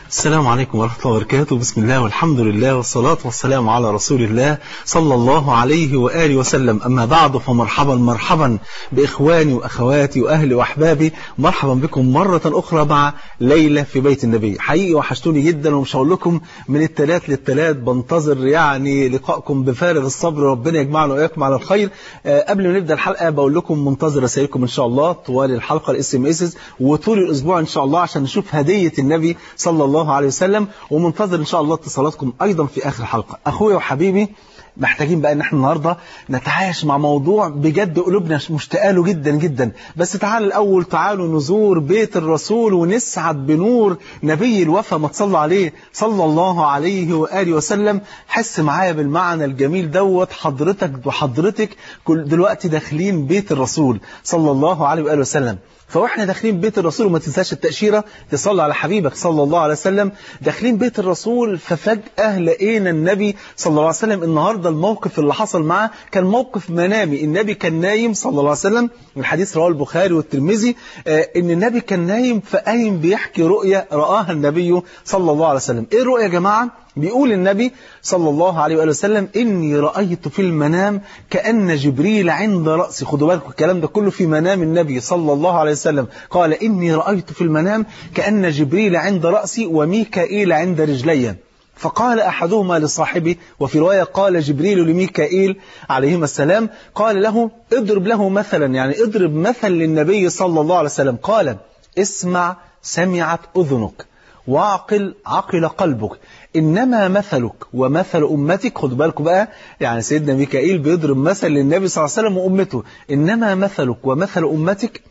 السلام عليكم ورحمة الله وبركاته بسم الله والحمد لله والصلاة والسلام على رسول الله صلى الله عليه وآله وسلم أما بعد فمرحبا مرحبا بإخواني وأخواتي وأهلي وأحبابي مرحبا بكم مرة أخرى مع ليلة في بيت النبي حقيقي وحشتوني جدا ومش هقول لكم من الثلاث للثلاث بنتظر يعني لقائكم بفارغ الصبر ربنا يجمعنا وإياكم على الخير أه قبل ما نبدأ الحلقة بقول لكم منتظر رسائلكم إن شاء الله طوال الحلقة الاس ام اس وطول الأسبوع إن شاء الله عشان نشوف هدية النبي صلى الله عليه وسلم ومنتظر إن شاء الله اتصالاتكم أيضا في آخر الحلقة أخويا وحبيبي محتاجين بقى ان احنا النهاردة نتعايش مع موضوع بجد قلوبنا مشتاقه له جدا جدا بس تعالوا الأول تعالوا نزور بيت الرسول ونسعد بنور نبي الوفا ما تصلى عليه صلى الله عليه وآله وسلم حس معايا بالمعنى الجميل دوت حضرتك وحضرتك كل دلوقتي داخلين بيت الرسول صلى الله عليه وآله وسلم فواحنا داخلين بيت الرسول وما تنساش التأشيرة تصلي على حبيبك صلى الله عليه وسلم داخلين بيت الرسول ففجأة لقينا النبي صلى الله عليه وسلم النهاردة الموقف اللي حصل معاه كان موقف منامي النبي كان نايم صلى الله عليه وسلم الحديث رواه البخاري والترمذي آه ان النبي كان نايم فقايم بيحكي رؤية رآها النبي صلى الله عليه وسلم ايه الرؤية يا جماعة بيقول النبي صلى الله عليه وآله وسلم إني رأيت في المنام كأن جبريل عند رأسي خدوا بالكم الكلام ده كله في منام النبي صلى الله عليه وسلم قال إني رأيت في المنام كأن جبريل عند رأسي وميكائيل عند رجلي فقال أحدهما لصاحبه وفي رواية قال جبريل لميكائيل عليهما السلام قال له اضرب له مثلا يعني اضرب مثل للنبي صلى الله عليه وسلم قال اسمع سمعت أذنك واعقل عقل قلبك إنما مثلك ومثل أمتك خد بالكم بقى يعني سيدنا ميكائيل بيضرب مثل للنبي صلى الله عليه وسلم وأمته إنما مثلك ومثل أمتك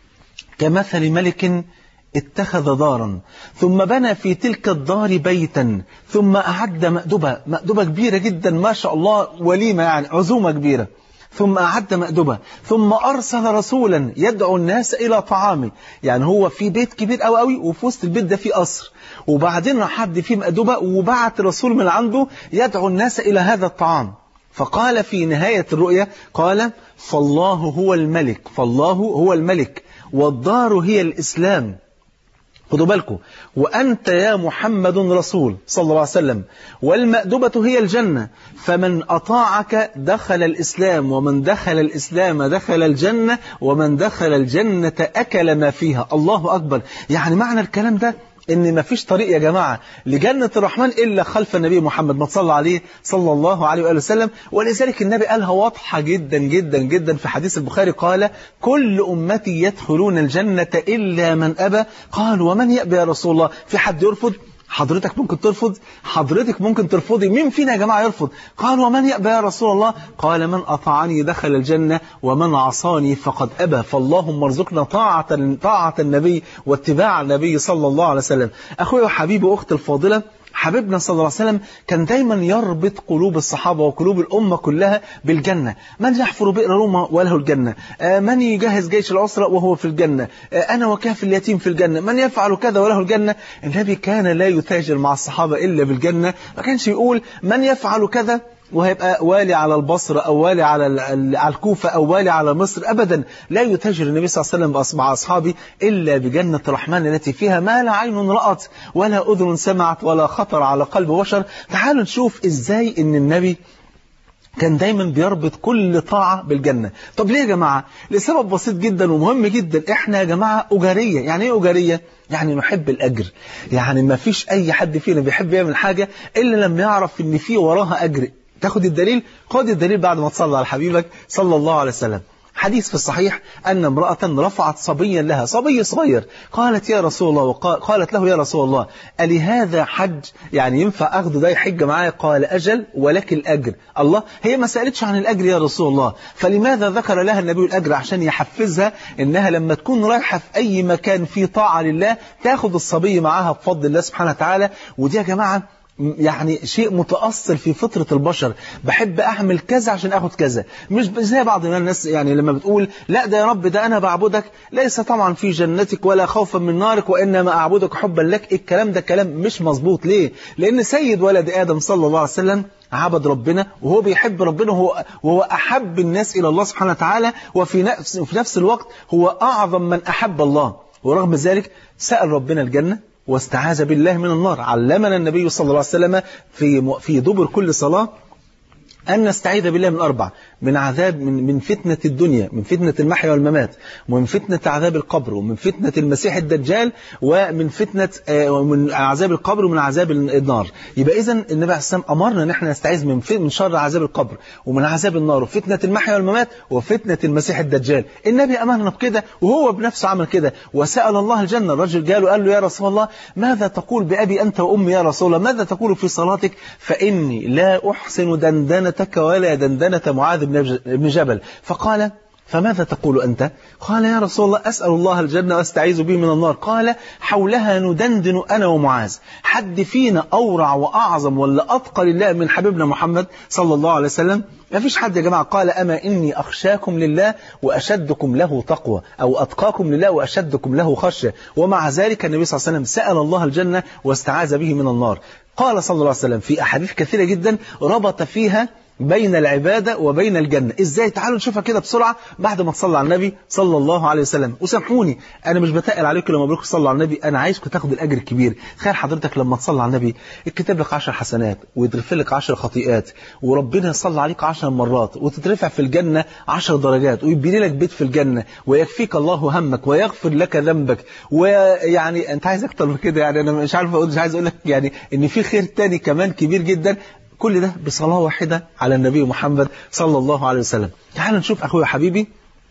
كمثل ملك اتخذ دارا ثم بنى في تلك الدار بيتا ثم أعد مأدبة مأدبة كبيرة جدا ما شاء الله وليمة يعني عزومة كبيرة ثم أعد مأدبة ثم أرسل رسولا يدعو الناس إلى طعامه يعني هو في بيت كبير أوي أوي وفي وسط البيت ده في قصر وبعدين راح حد فيه مأدبة وبعت رسول من عنده يدعو الناس إلى هذا الطعام فقال في نهاية الرؤيا قال فالله هو الملك فالله هو الملك والدار هي الإسلام خدوا بالكم وأنت يا محمد رسول صلى الله عليه وسلم والمأدبة هي الجنة فمن أطاعك دخل الإسلام ومن دخل الإسلام دخل الجنة ومن دخل الجنة أكل ما فيها الله أكبر يعني معنى الكلام ده ان ما فيش طريق يا جماعة لجنة الرحمن إلا خلف النبي محمد ما تصلى عليه صلى الله عليه وآله وسلم ولذلك النبي قالها واضحة جدا جدا جدا في حديث البخاري قال كل أمتي يدخلون الجنة إلا من أبى قال ومن يأبى يا رسول الله في حد يرفض حضرتك ممكن ترفض حضرتك ممكن ترفضي مين فينا يا جماعة يرفض قال ومن يأبى يا رسول الله قال من أطاعني دخل الجنة ومن عصاني فقد أبى فاللهم ارزقنا طاعة, طاعة النبي واتباع النبي صلى الله عليه وسلم أخوي وحبيبي وأختي الفاضلة حبيبنا صلى الله عليه وسلم كان دايما يربط قلوب الصحابة وقلوب الأمة كلها بالجنة من يحفر بئر روما وله الجنة من يجهز جيش العسرة وهو في الجنة أنا وكاف اليتيم في الجنة من يفعل كذا وله الجنة النبي كان لا يتاجر مع الصحابة إلا بالجنة ما كانش يقول من يفعل كذا وهيبقى والي على البصرة أو والي على على الكوفة أو والي على مصر أبدا لا يتاجر النبي صلى الله عليه وسلم مع أصحابه إلا بجنة الرحمن التي فيها ما لا عين رأت ولا أذن سمعت ولا خطر على قلب بشر تعالوا نشوف إزاي إن النبي كان دايما بيربط كل طاعة بالجنة طب ليه يا جماعة لسبب بسيط جدا ومهم جدا احنا يا جماعة أجارية يعني ايه أجارية يعني نحب الأجر يعني ما فيش أي حد فينا بيحب يعمل حاجة إلا لما يعرف إن في وراها أجر تاخد الدليل خد الدليل بعد ما تصلي على حبيبك صلى الله عليه وسلم حديث في الصحيح أن امرأة رفعت صبيا لها صبي صغير قالت يا رسول الله قالت له يا رسول الله ألي هذا حج يعني ينفع أخذ ده حج معايا قال أجل ولك الأجر الله هي ما سألتش عن الأجر يا رسول الله فلماذا ذكر لها النبي الأجر عشان يحفزها إنها لما تكون رايحة في أي مكان فيه طاعة لله تاخد الصبي معاها بفضل الله سبحانه وتعالى ودي يا جماعة يعني شيء متأصل في فطرة البشر بحب أعمل كذا عشان أخد كذا مش زي بعض الناس يعني لما بتقول لا ده يا رب ده أنا بعبدك ليس طبعا في جنتك ولا خوفا من نارك وإنما أعبدك حبا لك الكلام ده كلام مش مظبوط ليه لأن سيد ولد آدم صلى الله عليه وسلم عبد ربنا وهو بيحب ربنا وهو, وهو أحب الناس إلى الله سبحانه وتعالى وفي نفس, وفي نفس الوقت هو أعظم من أحب الله ورغم ذلك سأل ربنا الجنة واستعاذ بالله من النار علمنا النبي صلى الله عليه وسلم في في دبر كل صلاة أن نستعيذ بالله من أربع من عذاب من من فتنة الدنيا من فتنة المحيا والممات ومن فتنة عذاب القبر ومن فتنة المسيح الدجال ومن فتنة ومن عذاب القبر ومن عذاب النار يبقى إذا النبي عليه السلام أمرنا أن احنا نستعيذ من من شر عذاب القبر ومن عذاب النار وفتنة المحيا والممات وفتنة المسيح الدجال النبي أمرنا بكده وهو بنفسه عمل كده وسأل الله الجنة الرجل جاله قال له يا رسول الله ماذا تقول بأبي أنت وأمي يا رسول الله ماذا تقول في صلاتك فإني لا أحسن دندنتك ولا دندنة معاذ بن جبل فقال فماذا تقول أنت قال يا رسول الله أسأل الله الجنة واستعيذ به من النار قال حولها ندندن أنا ومعاذ حد فينا أورع وأعظم ولا أتقى لله من حبيبنا محمد صلى الله عليه وسلم ما فيش حد يا جماعة قال أما إني أخشاكم لله وأشدكم له تقوى أو أتقاكم لله وأشدكم له خشية ومع ذلك النبي صلى الله عليه وسلم سأل الله الجنة واستعاذ به من النار قال صلى الله عليه وسلم في أحاديث كثيرة جدا ربط فيها بين العبادة وبين الجنة ازاي تعالوا نشوفها كده بسرعة بعد ما تصلى على النبي صلى الله عليه وسلم وسامحوني انا مش بتقل عليكم لما بقول صلوا على النبي انا عايزكم تاخدوا الاجر الكبير تخيل حضرتك لما تصلي على النبي الكتاب لك 10 حسنات ويتغفر لك 10 خطيئات وربنا يصلي عليك 10 مرات وتترفع في الجنة 10 درجات ويبني لك بيت في الجنة ويكفيك الله همك ويغفر لك ذنبك ويعني انت عايز اكتر من كده يعني انا مش عارف اقول مش عايز اقول لك يعني ان في خير تاني كمان كبير جدا كل ده بصلاة واحدة على النبي محمد صلى الله عليه وسلم تعال نشوف أخوي حبيبي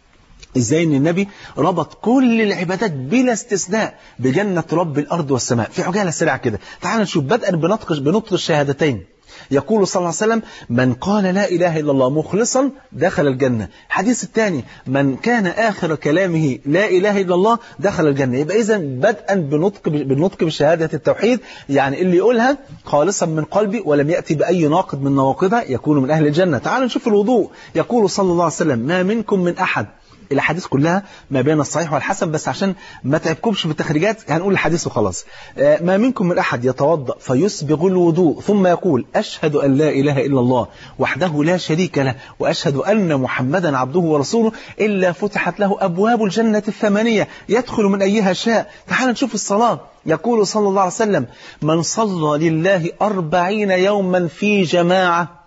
ازاي ان النبي ربط كل العبادات بلا استثناء بجنة رب الأرض والسماء في عجالة سريعة كده تعال نشوف بدءا بنطق بنطق الشهادتين يقول صلى الله عليه وسلم من قال لا إله إلا الله مخلصا دخل الجنة الحديث الثاني من كان آخر كلامه لا إله إلا الله دخل الجنة يبقى إذا بدءا بنطق بالنطق بشهادة التوحيد يعني اللي يقولها خالصا من قلبي ولم يأتي بأي ناقض من نواقضها يكون من أهل الجنة تعال نشوف الوضوء يقول صلى الله عليه وسلم ما منكم من أحد الأحاديث كلها ما بين الصحيح والحسن بس عشان ما تعبكمش بالتخريجات هنقول الحديث وخلاص ما منكم من أحد يتوضأ فيسبغ الوضوء ثم يقول أشهد أن لا إله إلا الله وحده لا شريك له وأشهد أن محمدا عبده ورسوله إلا فتحت له أبواب الجنة الثمانية يدخل من أيها شاء تعال نشوف الصلاة يقول صلى الله عليه وسلم من صلى لله أربعين يوما في جماعة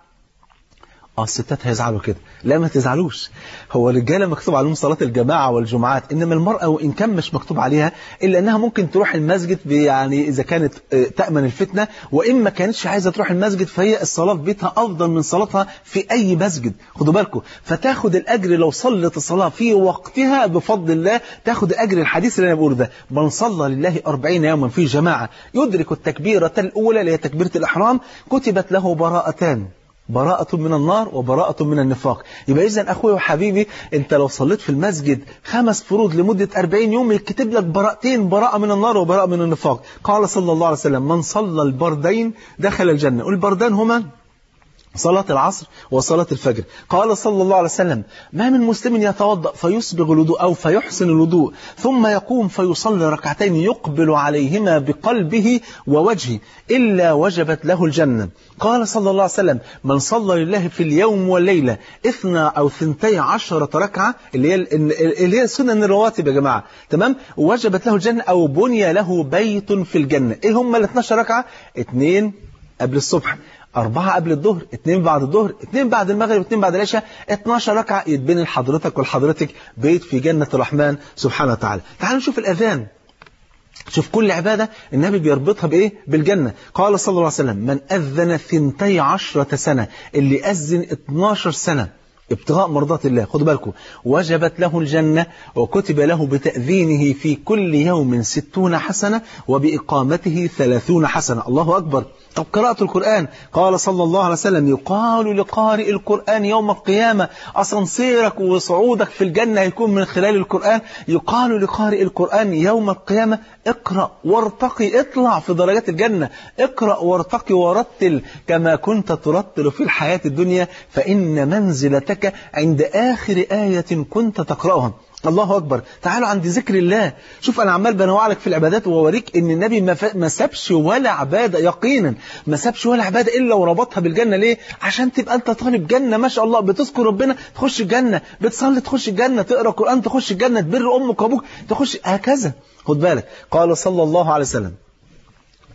اه الستات هيزعلوا كده لا ما تزعلوش هو الرجاله مكتوب عليهم صلاه الجماعه والجمعات انما المراه وان كان مش مكتوب عليها الا انها ممكن تروح المسجد يعني اذا كانت تامن الفتنه وان ما كانتش عايزه تروح المسجد فهي الصلاه في بيتها افضل من صلاتها في اي مسجد خدوا بالكم فتاخد الاجر لو صلت الصلاه في وقتها بفضل الله تاخد اجر الحديث اللي انا بقوله ده من صلى لله 40 يوما في جماعه يدرك التكبيره الاولى اللي هي تكبيره الاحرام كتبت له براءتان براءة من النار وبراءة من النفاق يبقى إذن أخوي وحبيبي أنت لو صليت في المسجد خمس فروض لمدة 40 يوم يكتب لك براءتين براءة من النار وبراءة من النفاق قال صلى الله عليه وسلم من صلى البردين دخل الجنة والبردان هما صلاة العصر وصلاة الفجر قال صلى الله عليه وسلم ما من مسلم يتوضأ فيسبغ الوضوء أو فيحسن الوضوء ثم يقوم فيصلي ركعتين يقبل عليهما بقلبه ووجهه إلا وجبت له الجنة قال صلى الله عليه وسلم من صلى لله في اليوم والليلة اثنى أو ثنتي عشرة ركعة اللي هي اللي هي سنن الرواتب يا جماعة تمام وجبت له الجنة أو بني له بيت في الجنة إيه هم ال 12 ركعة اثنين قبل الصبح أربعة قبل الظهر اثنين بعد الظهر اثنين بعد المغرب اثنين بعد العشاء 12 ركعة يتبني لحضرتك ولحضرتك بيت في جنة الرحمن سبحانه وتعالى تعالوا نشوف الأذان شوف كل عبادة النبي بيربطها بإيه بالجنة قال صلى الله عليه وسلم من أذن ثنتي عشرة سنة اللي أذن 12 سنة ابتغاء مرضات الله خدوا بالكم وجبت له الجنة وكتب له بتأذينه في كل يوم ستون حسنة وبإقامته ثلاثون حسنة الله أكبر طب قراءة القرآن قال صلى الله عليه وسلم يقال لقارئ القرآن يوم القيامة أسانسيرك وصعودك في الجنة هيكون من خلال القرآن يقال لقارئ القرآن يوم القيامة اقرأ وارتقي اطلع في درجات الجنة اقرأ وارتقي ورتل كما كنت ترتل في الحياة الدنيا فإن منزلتك عند آخر آية كنت تقرأها الله أكبر تعالوا عند ذكر الله شوف أنا عمال بنوع لك في العبادات ووريك إن النبي ما, ف... ما سابش ولا عبادة يقينا ما سابش ولا عبادة إلا وربطها بالجنة ليه عشان تبقى أنت طالب جنة ما شاء الله بتذكر ربنا تخش الجنة بتصلي تخش الجنة تقرأ قرآن تخش الجنة تبر أمك وأبوك تخش هكذا خد بالك قال صلى الله عليه وسلم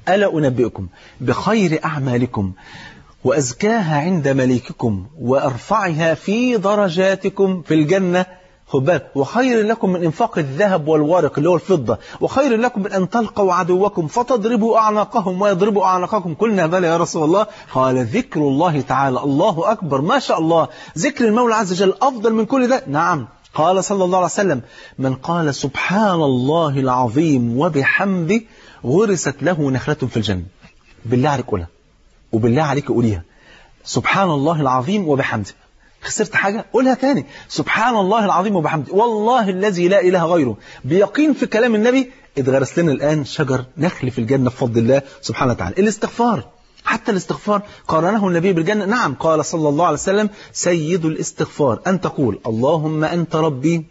ألا أنبئكم بخير أعمالكم وأزكاها عند مليككم وأرفعها في درجاتكم في الجنة خد بالك وخير لكم من انفاق الذهب والورق اللي هو الفضة وخير لكم من أن تلقوا عدوكم فتضربوا أعناقهم ويضربوا أعناقكم قلنا بلى يا رسول الله قال ذكر الله تعالى الله أكبر ما شاء الله ذكر المولى عز وجل أفضل من كل ده نعم قال صلى الله عليه وسلم من قال سبحان الله العظيم وبحمده غرست له نخلة في الجنة بالله عليك قولها وبالله عليك قوليها سبحان الله العظيم وبحمده خسرت حاجة قولها تاني سبحان الله العظيم وبحمده والله الذي لا إله غيره بيقين في كلام النبي اتغرس لنا الآن شجر نخل في الجنة بفضل الله سبحانه وتعالى الاستغفار حتى الاستغفار قارنه النبي بالجنة نعم قال صلى الله عليه وسلم سيد الاستغفار أن تقول اللهم أنت ربي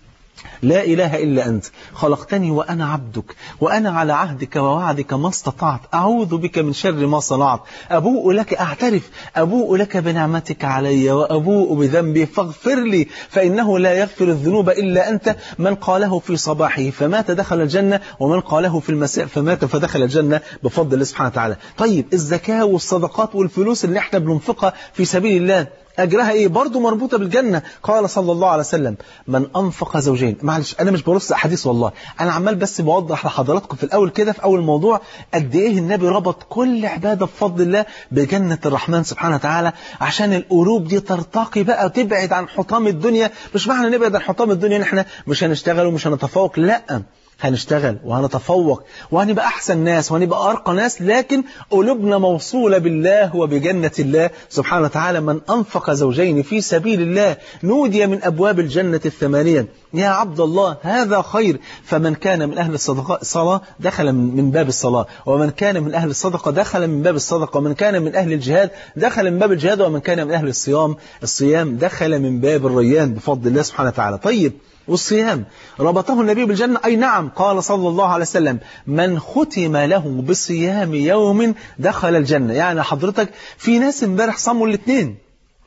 لا إله إلا أنت خلقتني وأنا عبدك وأنا على عهدك ووعدك ما استطعت أعوذ بك من شر ما صنعت أبوء لك أعترف أبوء لك بنعمتك علي وأبوء بذنبي فاغفر لي فإنه لا يغفر الذنوب إلا أنت من قاله في صباحه فمات دخل الجنة ومن قاله في المساء فمات فدخل الجنة بفضل الله سبحانه وتعالى طيب الزكاة والصدقات والفلوس اللي احنا بننفقها في سبيل الله أجرها إيه برضه مربوطة بالجنة قال صلى الله عليه وسلم من أنفق زوجين معلش أنا مش برص أحاديث والله أنا عمال بس بوضح لحضراتكم في الأول كده في أول موضوع قد إيه النبي ربط كل عبادة بفضل الله بجنة الرحمن سبحانه وتعالى عشان القلوب دي ترتقي بقى وتبعد عن حطام الدنيا مش معنى نبعد عن حطام الدنيا إن إحنا مش هنشتغل ومش هنتفوق لأ هنشتغل وهنتفوق وهنبقى أحسن ناس وهنبقى أرقى ناس لكن قلوبنا موصولة بالله وبجنة الله سبحانه وتعالى من أنفق زوجين في سبيل الله نودي من أبواب الجنة الثمانية يا عبد الله هذا خير فمن كان من أهل الصدقة الصلاة دخل من باب الصلاة ومن كان من أهل الصدقة دخل من باب الصدقة ومن كان من أهل الجهاد دخل من باب الجهاد ومن كان من أهل الصيام الصيام دخل من باب الريان بفضل الله سبحانه وتعالى طيب والصيام ربطه النبي بالجنة أي نعم قال صلى الله عليه وسلم من ختم له بصيام يوم دخل الجنة يعني حضرتك في ناس امبارح صاموا الاثنين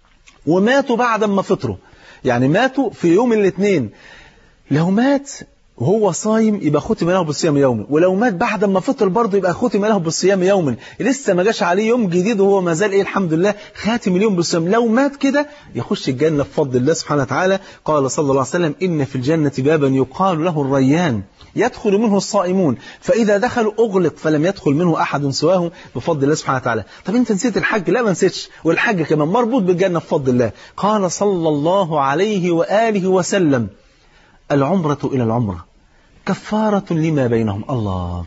وماتوا بعد ما فطروا يعني ماتوا في يوم الاثنين لو مات وهو صايم يبقى ختم له بالصيام يوما ولو مات بعد ما فطر برضه يبقى ختم له بالصيام يوما لسه ما جاش عليه يوم جديد وهو ما زال ايه الحمد لله خاتم اليوم بالصيام لو مات كده يخش الجنه بفضل الله سبحانه وتعالى قال صلى الله عليه وسلم ان في الجنه بابا يقال له الريان يدخل منه الصائمون فإذا دخلوا أغلق فلم يدخل منه أحد سواه بفضل الله سبحانه وتعالى طب أنت نسيت الحج لا ما نسيتش والحج كمان مربوط بالجنة بفضل الله قال صلى الله عليه وآله وسلم العمرة إلى العمرة كفارة لما بينهم الله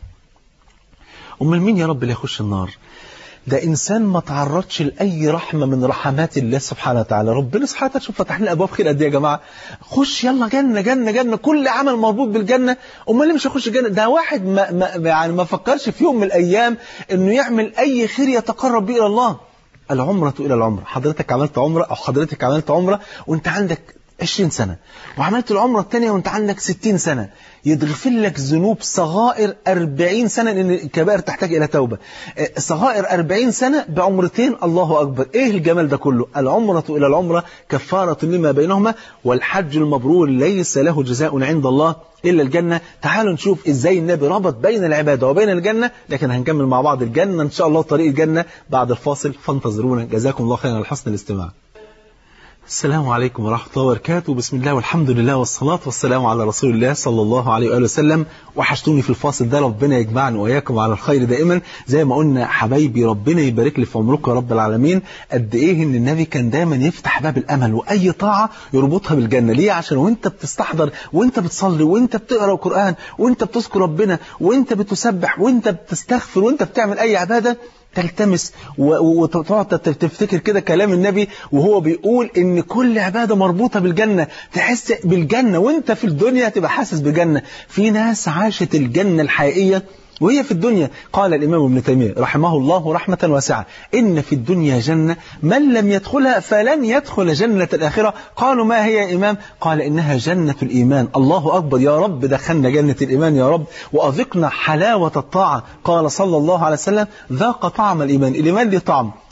أمال مين يا رب اللي يخش النار ده إنسان ما تعرضش لأي رحمة من رحمات الله سبحانه وتعالى ربنا سبحانه وتعالى شوف فتح لنا أبواب خير قد إيه يا جماعة خش يلا جنة جنة جنة كل عمل مربوط بالجنة أمال ليه مش هيخش الجنة ده واحد ما, ما يعني ما فكرش في يوم من الأيام إنه يعمل أي خير يتقرب به إلى الله العمرة إلى العمرة حضرتك عملت عمرة أو حضرتك عملت عمرة وأنت عندك 20 سنة وعملت العمرة الثانية وانت عندك 60 سنة يتغفر لك ذنوب صغائر 40 سنة لأن الكبائر تحتاج إلى توبة صغائر 40 سنة بعمرتين الله أكبر إيه الجمال ده كله العمرة إلى العمرة كفارة لما بينهما والحج المبرور ليس له جزاء عند الله إلا الجنة تعالوا نشوف إزاي النبي ربط بين العبادة وبين الجنة لكن هنكمل مع بعض الجنة إن شاء الله طريق الجنة بعد الفاصل فانتظرونا جزاكم الله خيرا على حسن الاستماع السلام عليكم ورحمة الله وبركاته بسم الله والحمد لله والصلاة والسلام على رسول الله صلى الله عليه وآله وسلم وحشتوني في الفاصل ده ربنا يجمعني وإياكم على الخير دائما زي ما قلنا حبايبي ربنا يبارك لي في عمركم يا رب العالمين قد إيه إن النبي كان دايما يفتح باب الأمل وأي طاعة يربطها بالجنة ليه عشان وأنت بتستحضر وأنت بتصلي وأنت بتقرأ القرآن وأنت بتذكر ربنا وأنت بتسبح وأنت بتستغفر وأنت بتعمل أي عبادة تلتمس وتقعد تفتكر كده كلام النبي وهو بيقول ان كل عبادة مربوطة بالجنة تحس بالجنة وانت في الدنيا تبقى حاسس بجنة في ناس عاشت الجنة الحقيقية وهي في الدنيا قال الإمام ابن تيمية رحمه الله رحمة واسعة إن في الدنيا جنة من لم يدخلها فلن يدخل جنة الآخرة قالوا ما هي يا إمام قال إنها جنة الإيمان الله أكبر يا رب دخلنا جنة الإيمان يا رب وأذقنا حلاوة الطاعة قال صلى الله عليه وسلم ذاق طعم الإيمان الإيمان ليه طعم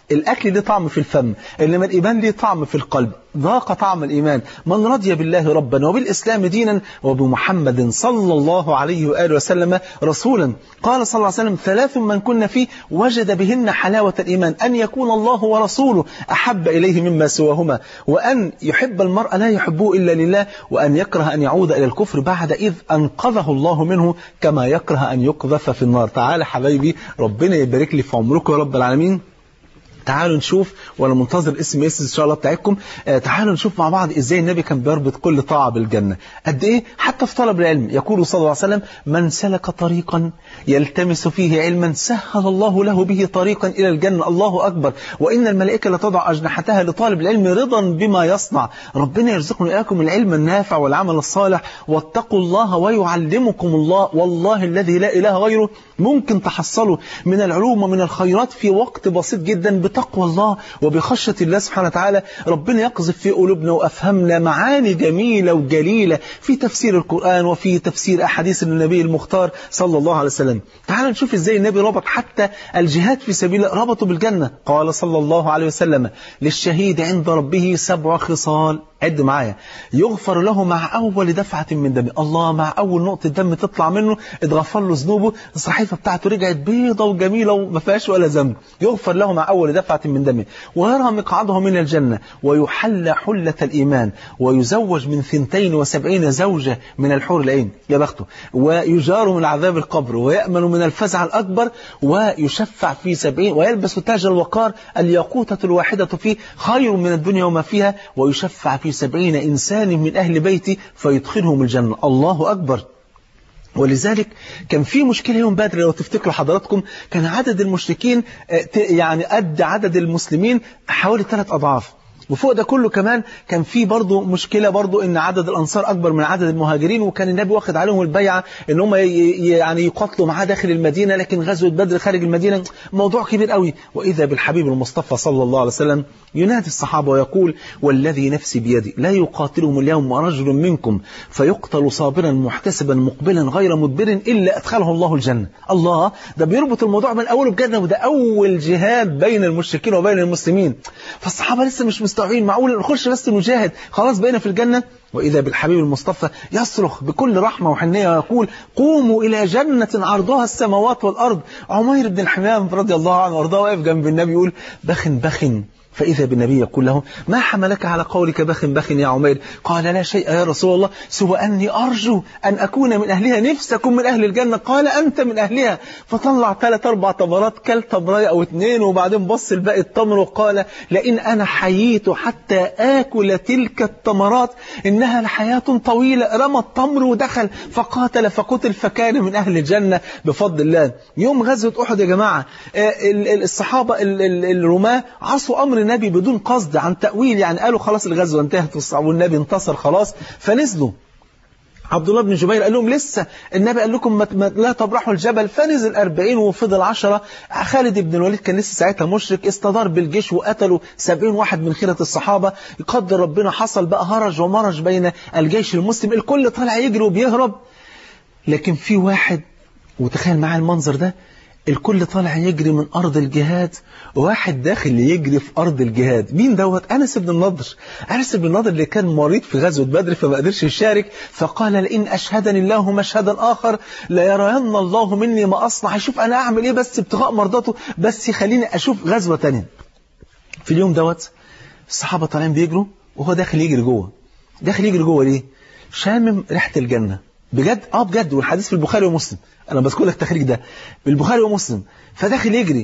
الأكل ليه طعم في الفم إنما الإيمان ليه طعم في القلب ذاق طعم الإيمان من رضي بالله ربا وبالإسلام دينا وبمحمد صلى الله عليه وآله وسلم رسولا قال صلى الله عليه وسلم ثلاث من كنا فيه وجد بهن حلاوة الإيمان أن يكون الله ورسوله أحب إليه مما سواهما وأن يحب المرء لا يحبه إلا لله وأن يكره أن يعود إلى الكفر بعد إذ أنقذه الله منه كما يكره أن يقذف في النار تعالى حبايبي ربنا يبارك لي في عمركم يا رب العالمين تعالوا نشوف وانا منتظر اسم اس ان شاء الله بتاعتكم آه تعالوا نشوف مع بعض ازاي النبي كان بيربط كل طاعه بالجنه قد ايه حتى في طلب العلم يقول صلى الله عليه وسلم من سلك طريقا يلتمس فيه علما سهل الله له به طريقا الى الجنه الله اكبر وان الملائكه لتضع اجنحتها لطالب العلم رضا بما يصنع ربنا يرزقنا اياكم العلم النافع والعمل الصالح واتقوا الله ويعلمكم الله والله الذي لا اله غيره ممكن تحصلوا من العلوم ومن الخيرات في وقت بسيط جدا بتقوى الله وبخشية الله سبحانه وتعالى ربنا يقذف في قلوبنا وأفهمنا معاني جميلة وجليلة في تفسير القرآن وفي تفسير أحاديث النبي المختار صلى الله عليه وسلم تعال نشوف إزاي النبي ربط حتى الجهاد في سبيل الله ربطه بالجنة قال صلى الله عليه وسلم للشهيد عند ربه سبع خصال عد معايا يغفر له مع أول دفعة من دم الله مع أول نقطة دم تطلع منه اتغفر له ذنوبه الصحيفة بتاعته رجعت بيضة وجميلة وما فيهاش ولا ذنب يغفر له مع أول دفعة من دمه ويرى مقعده من الجنة ويحل حلة الإيمان ويزوج من ثنتين وسبعين زوجة من الحور العين يا بخته ويجار من عذاب القبر ويأمن من الفزع الأكبر ويشفع في سبعين ويلبس تاج الوقار الياقوتة الواحدة فيه خير من الدنيا وما فيها ويشفع في سبعين إنسان من أهل بيتي فيدخلهم الجنة الله أكبر ولذلك كان في مشكلة يوم بدر لو تفتكروا حضراتكم كان عدد المشركين يعني قد عدد المسلمين حوالي ثلاث أضعاف وفوق ده كله كمان كان في برضه مشكلة برضه ان عدد الانصار اكبر من عدد المهاجرين وكان النبي واخد عليهم البيعة ان هم يعني يقاتلوا معاه داخل المدينة لكن غزوة بدر خارج المدينة موضوع كبير قوي واذا بالحبيب المصطفى صلى الله عليه وسلم ينادي الصحابة ويقول والذي نفسي بيدي لا يقاتلهم اليوم رجل منكم فيقتل صابرا محتسبا مقبلا غير مدبر الا ادخله الله الجنة الله ده بيربط الموضوع من اوله بجد وده اول جهاد بين المشركين وبين المسلمين فالصحابة لسه مش مستوعبين معقول نخش بس نجاهد خلاص بقينا في الجنة وإذا بالحبيب المصطفى يصرخ بكل رحمة وحنية ويقول قوموا إلى جنة عرضها السماوات والأرض عمير بن الحمام رضي الله عنه وارضاه واقف جنب النبي يقول بخن بخن فإذا بالنبي يقول له ما حملك على قولك بخن بخن يا عمير قال لا شيء يا رسول الله سوى أني أرجو أن أكون من أهلها نفسي أكون من أهل الجنة قال أنت من أهلها فطلع ثلاث أربع تمرات كل تمراية أو اثنين وبعدين بص الباقي التمر وقال لئن أنا حييت حتى آكل تلك التمرات إنها لحياة طويلة رمى التمر ودخل فقاتل فقتل فكان من أهل الجنة بفضل الله يوم غزوة أحد يا جماعة الصحابة الرماة عصوا أمر النبي بدون قصد عن تأويل يعني قالوا خلاص الغزوة انتهت والنبي انتصر خلاص فنزلوا عبد الله بن جبير قال لهم لسه النبي قال لكم ما لا تبرحوا الجبل فنزل 40 وفضل 10 خالد بن الوليد كان لسه ساعتها مشرك استدار بالجيش وقتلوا 70 واحد من خيرة الصحابة يقدر ربنا حصل بقى هرج ومرج بين الجيش المسلم الكل طالع يجري وبيهرب لكن في واحد وتخيل معايا المنظر ده الكل طالع يجري من أرض الجهاد واحد داخل يجري في أرض الجهاد مين دوت أنس بن النضر أنس بن النضر اللي كان مريض في غزوة بدر فما قدرش يشارك فقال لئن أشهدني الله مشهدا آخر لا يرين الله مني ما أصنع شوف أنا أعمل إيه بس ابتغاء مرضاته بس يخليني أشوف غزوة تانية في اليوم دوت الصحابة طالعين بيجروا وهو داخل يجري جوه داخل يجري جوه ليه شامم ريحة الجنة بجد اه بجد والحديث في البخاري ومسلم انا بذكر لك التخريج ده بالبخاري ومسلم فداخل يجري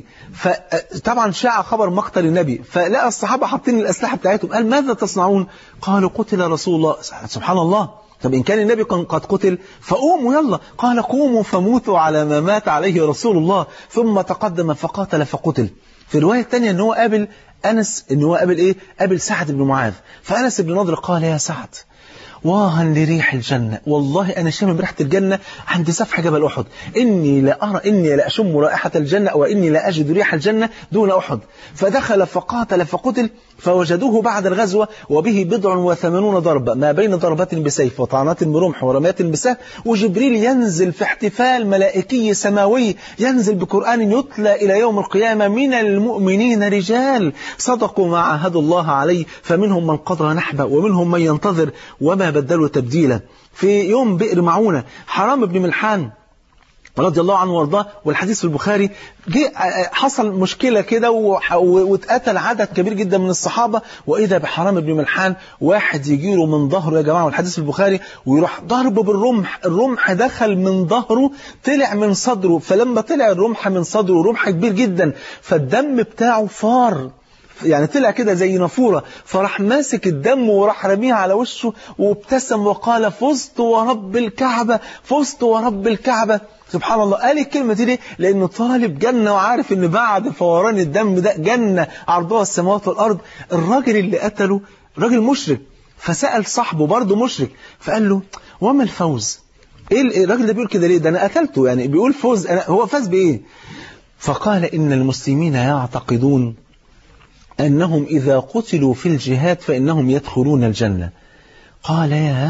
فطبعا شاع خبر مقتل النبي فلقى الصحابه حاطين الاسلحه بتاعتهم قال ماذا تصنعون قالوا قتل رسول الله سبحان الله طب إن كان النبي كان قد قتل فقوموا يلا قال قوموا فموتوا على ما مات عليه رسول الله ثم تقدم فقاتل فقتل في الرواية الثانية ان هو قابل أنس ان هو قابل إيه قابل سعد بن معاذ فأنس بن نضر قال يا سعد واها لريح الجنة والله أنا شامم ريحة الجنة عند سفح جبل أحد إني لا أرى إني لا أشم رائحة الجنة وإني لا أجد ريح الجنة دون أحد فدخل فقاتل فقتل فوجدوه بعد الغزوة وبه بضع وثمانون ضربة ما بين ضربة بسيف وطعنات برمح ورميات بسهم وجبريل ينزل في احتفال ملائكي سماوي ينزل بقرآن يتلى إلى يوم القيامة من المؤمنين رجال صدقوا ما عاهدوا الله عليه فمنهم من قضى نحبه ومنهم من ينتظر وما بدلوا تبديلا في يوم بئر معونة حرام بن ملحان رضي الله عنه وارضاه والحديث في البخاري جه حصل مشكلة كده واتقتل عدد كبير جدا من الصحابة وإذا بحرام بن ملحان واحد يجيله من ظهره يا جماعة والحديث في البخاري ويروح ضربه بالرمح الرمح دخل من ظهره طلع من صدره فلما طلع الرمح من صدره رمح كبير جدا فالدم بتاعه فار يعني طلع كده زي نافورة فراح ماسك الدم وراح رميها على وشه وابتسم وقال فزت ورب الكعبة فزت ورب الكعبة سبحان الله قال الكلمة دي ليه؟ لأنه طالب جنة وعارف إن بعد فوران الدم ده جنة عرضها السماوات والأرض الراجل اللي قتله راجل مشرك فسأل صاحبه برضه مشرك فقال له وما الفوز؟ إيه الراجل ده بيقول كده ليه؟ ده أنا قتلته يعني بيقول فوز أنا هو فاز بإيه؟ فقال إن المسلمين يعتقدون أنهم إذا قتلوا في الجهاد فإنهم يدخلون الجنة قال يا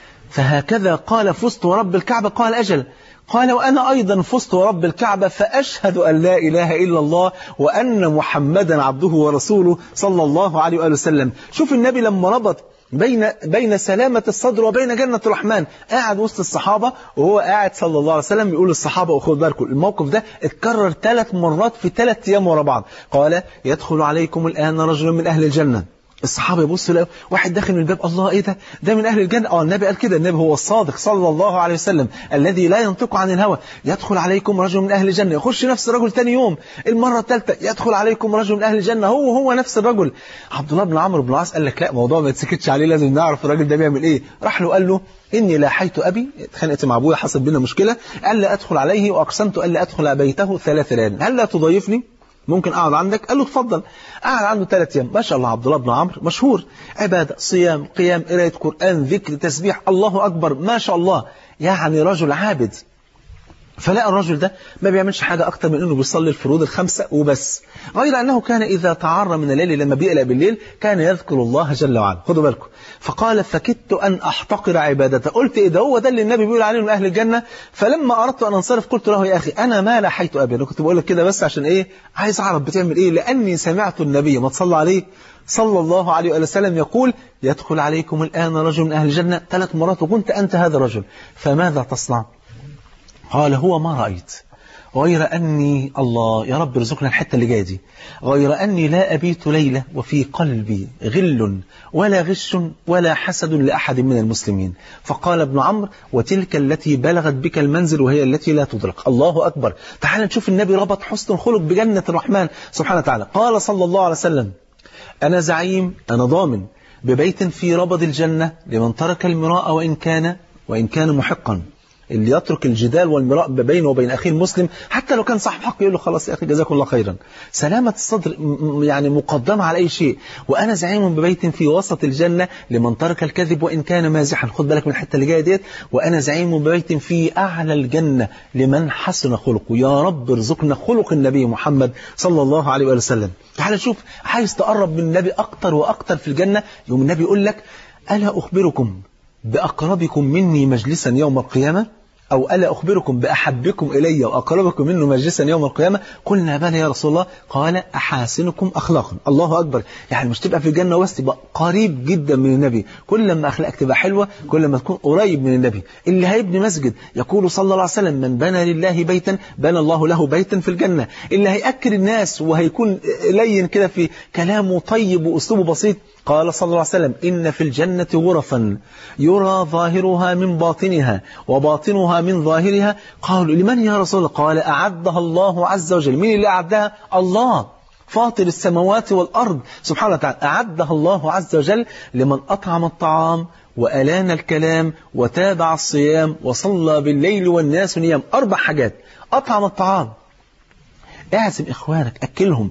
فهكذا قال فزت ورب الكعبة قال أجل قال وأنا أيضا فزت ورب الكعبة فأشهد أن لا إله إلا الله وأن محمدا عبده ورسوله صلى الله عليه وآله وسلم شوف النبي لما ربط بين بين سلامة الصدر وبين جنة الرحمن قاعد وسط الصحابة وهو قاعد صلى الله عليه وسلم يقول للصحابة وخذ بالكم الموقف ده اتكرر ثلاث مرات في ثلاث أيام ورا بعض قال يدخل عليكم الآن رجل من أهل الجنة الصحابة يبصوا لقوا واحد داخل من الباب الله ايه ده ده من اهل الجنة اه النبي قال كده النبي هو الصادق صلى الله عليه وسلم الذي لا ينطق عن الهوى يدخل عليكم رجل من اهل الجنة يخش نفس الرجل ثاني يوم المرة الثالثة يدخل عليكم رجل من اهل الجنة هو هو نفس الرجل عبد الله بن عمرو بن العاص قال لك لا موضوع ما يتسكتش عليه لازم نعرف الراجل ده بيعمل ايه راح له قال له إني لاحيت أبي اتخانقت مع أبويا حصل بينا مشكلة قال لا أدخل عليه وأقسمت ألا أدخل بيته ثلاث ليال هل لا تضيفني ممكن أقعد عندك قال له اتفضل قعد عنده ثلاث أيام ما شاء الله عبد الله بن عمرو مشهور عبادة صيام قيام قراية قرآن ذكر تسبيح الله أكبر ما شاء الله يعني رجل عابد فلقى الرجل ده ما بيعملش حاجة أكتر من أنه بيصلي الفروض الخمسة وبس غير أنه كان إذا تعرى من الليل لما بيقلق بالليل كان يذكر الله جل وعلا خدوا بالكم فقال فكدت أن أحتقر عبادته قلت إيه ده هو ده اللي النبي بيقول عليه من أهل الجنة فلما أردت أن أنصرف قلت له يا أخي أنا ما لحيت أبي أنا كنت بقول لك كده بس عشان إيه عايز أعرف بتعمل إيه لأني سمعت النبي ما تصلى عليه صلى الله عليه وسلم يقول يدخل عليكم الآن رجل من أهل الجنة ثلاث مرات وكنت أنت هذا الرجل فماذا تصنع قال هو ما رأيت غير أني الله يا رب ارزقنا الحتة اللي جايه دي غير أني لا أبيت ليلة وفي قلبي غل ولا غش ولا حسد لأحد من المسلمين فقال ابن عمرو وتلك التي بلغت بك المنزل وهي التي لا تدرك الله أكبر تعال نشوف النبي ربط حسن الخلق بجنة الرحمن سبحانه وتعالى قال صلى الله عليه وسلم أنا زعيم أنا ضامن ببيت في ربض الجنة لمن ترك المراء وإن كان وإن كان محقا اللي يترك الجدال والمراء بينه وبين أخيه المسلم حتى لو كان صاحب حق يقول له خلاص يا أخي جزاكم الله خيرا سلامة الصدر يعني مقدمة على أي شيء وأنا زعيم ببيت في وسط الجنة لمن ترك الكذب وإن كان مازحا خد بالك من الحتة اللي جاية ديت وأنا زعيم ببيت في أعلى الجنة لمن حسن خلقه يا رب ارزقنا خلق النبي محمد صلى الله عليه وسلم تعال نشوف عايز تقرب من النبي أكتر وأكتر في الجنة يوم النبي يقول لك ألا أخبركم بأقربكم مني مجلسا يوم القيامة أو ألا أخبركم بأحبكم إلي وأقربكم منه مجلسا يوم القيامة قلنا بلى يا رسول الله قال أحاسنكم أخلاقا الله أكبر يعني مش تبقى في الجنة بس تبقى قريب جدا من النبي كل ما أخلاقك تبقى حلوة كل ما تكون قريب من النبي اللي هيبني مسجد يقول صلى الله عليه وسلم من بنى لله بيتا بنى الله له بيتا في الجنة اللي هيأكل الناس وهيكون لين كده في كلامه طيب وأسلوبه بسيط قال صلى الله عليه وسلم إن في الجنة غرفا يرى ظاهرها من باطنها وباطنها من ظاهرها قالوا لمن يا رسول الله قال أعدها الله عز وجل مين اللي أعدها الله فاطر السماوات والأرض سبحانه وتعالى أعدها الله عز وجل لمن أطعم الطعام وألان الكلام وتابع الصيام وصلى بالليل والناس نيام أربع حاجات أطعم الطعام اعزم إخوانك أكلهم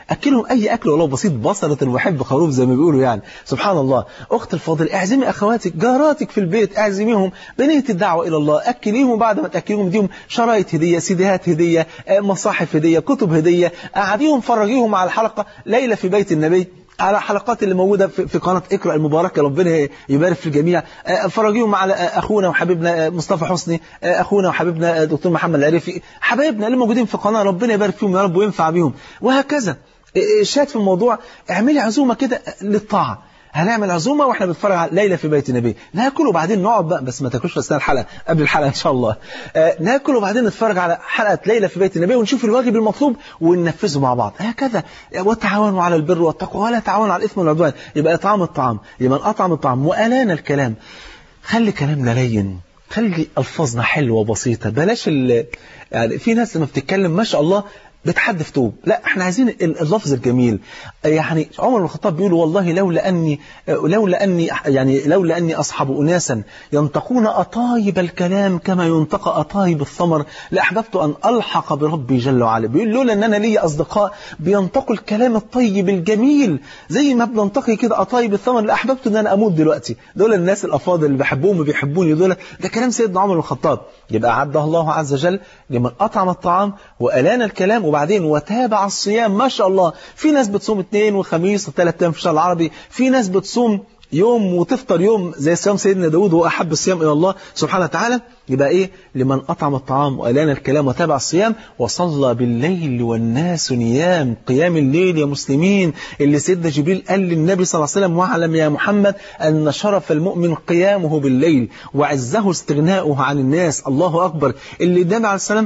اكلهم اي اكل ولو بسيط بصله وحب خروف زي ما بيقولوا يعني سبحان الله اخت الفاضل اعزمي اخواتك جاراتك في البيت اعزميهم بنيه الدعوه الى الله اكليهم بعد ما تاكليهم ديهم شرايط هديه سيديهات هديه مصاحف هديه كتب هديه قعديهم فرجيهم على الحلقه ليله في بيت النبي على حلقات اللي موجودة في قناة اقرأ المباركة ربنا يبارك في الجميع فرجيهم على أخونا وحبيبنا مصطفى حسني أخونا وحبيبنا دكتور محمد العريفي حبايبنا اللي موجودين في القناة ربنا يبارك فيهم يا رب وينفع بيهم وهكذا الشاهد في الموضوع اعملي عزومة كده للطاعة هنعمل عزومه واحنا بنتفرج على ليله في بيت النبي ناكل وبعدين نقعد بقى بس ما تاكلوش في اثناء الحلقه قبل الحلقه ان شاء الله آه ناكل وبعدين نتفرج على حلقه ليله في بيت النبي ونشوف الواجب المطلوب وننفذه مع بعض هكذا وتعاونوا على البر والتقوى ولا تعاونوا على الاثم والعدوان يبقى اطعام الطعام يبقى اطعم الطعام والان الكلام خلي كلامنا لين خلي الفاظنا حلوه وبسيطه بلاش يعني في ناس لما بتتكلم ما شاء الله بتحدف توب لا احنا عايزين اللفظ الجميل يعني عمر بن الخطاب بيقول والله لولا اني لولا اني يعني لولا اني اصحب اناسا ينطقون اطايب الكلام كما ينطق اطايب الثمر لاحببت ان الحق بربي جل وعلا بيقول لولا ان انا لي اصدقاء بينطقوا الكلام الطيب الجميل زي ما بننطقي كده اطايب الثمر لاحببت ان انا اموت دلوقتي دول الناس الافاضل اللي بحبهم وبيحبوني دول ده كلام سيدنا عمر بن الخطاب يبقى عدها الله عز وجل لمن اطعم الطعام والان الكلام وبعدين وتابع الصيام ما شاء الله في ناس بتصوم اثنين وخميس وثلاث ايام في الشهر العربي في ناس بتصوم يوم وتفطر يوم زي صيام سيدنا داود وهو أحب الصيام إلى الله سبحانه وتعالى يبقى إيه لمن أطعم الطعام وألان الكلام وتابع الصيام وصلى بالليل والناس نيام قيام الليل يا مسلمين اللي سيدنا جبريل قال للنبي صلى الله عليه وسلم واعلم يا محمد أن شرف المؤمن قيامه بالليل وعزه استغناؤه عن الناس الله أكبر اللي النبي عليه السلام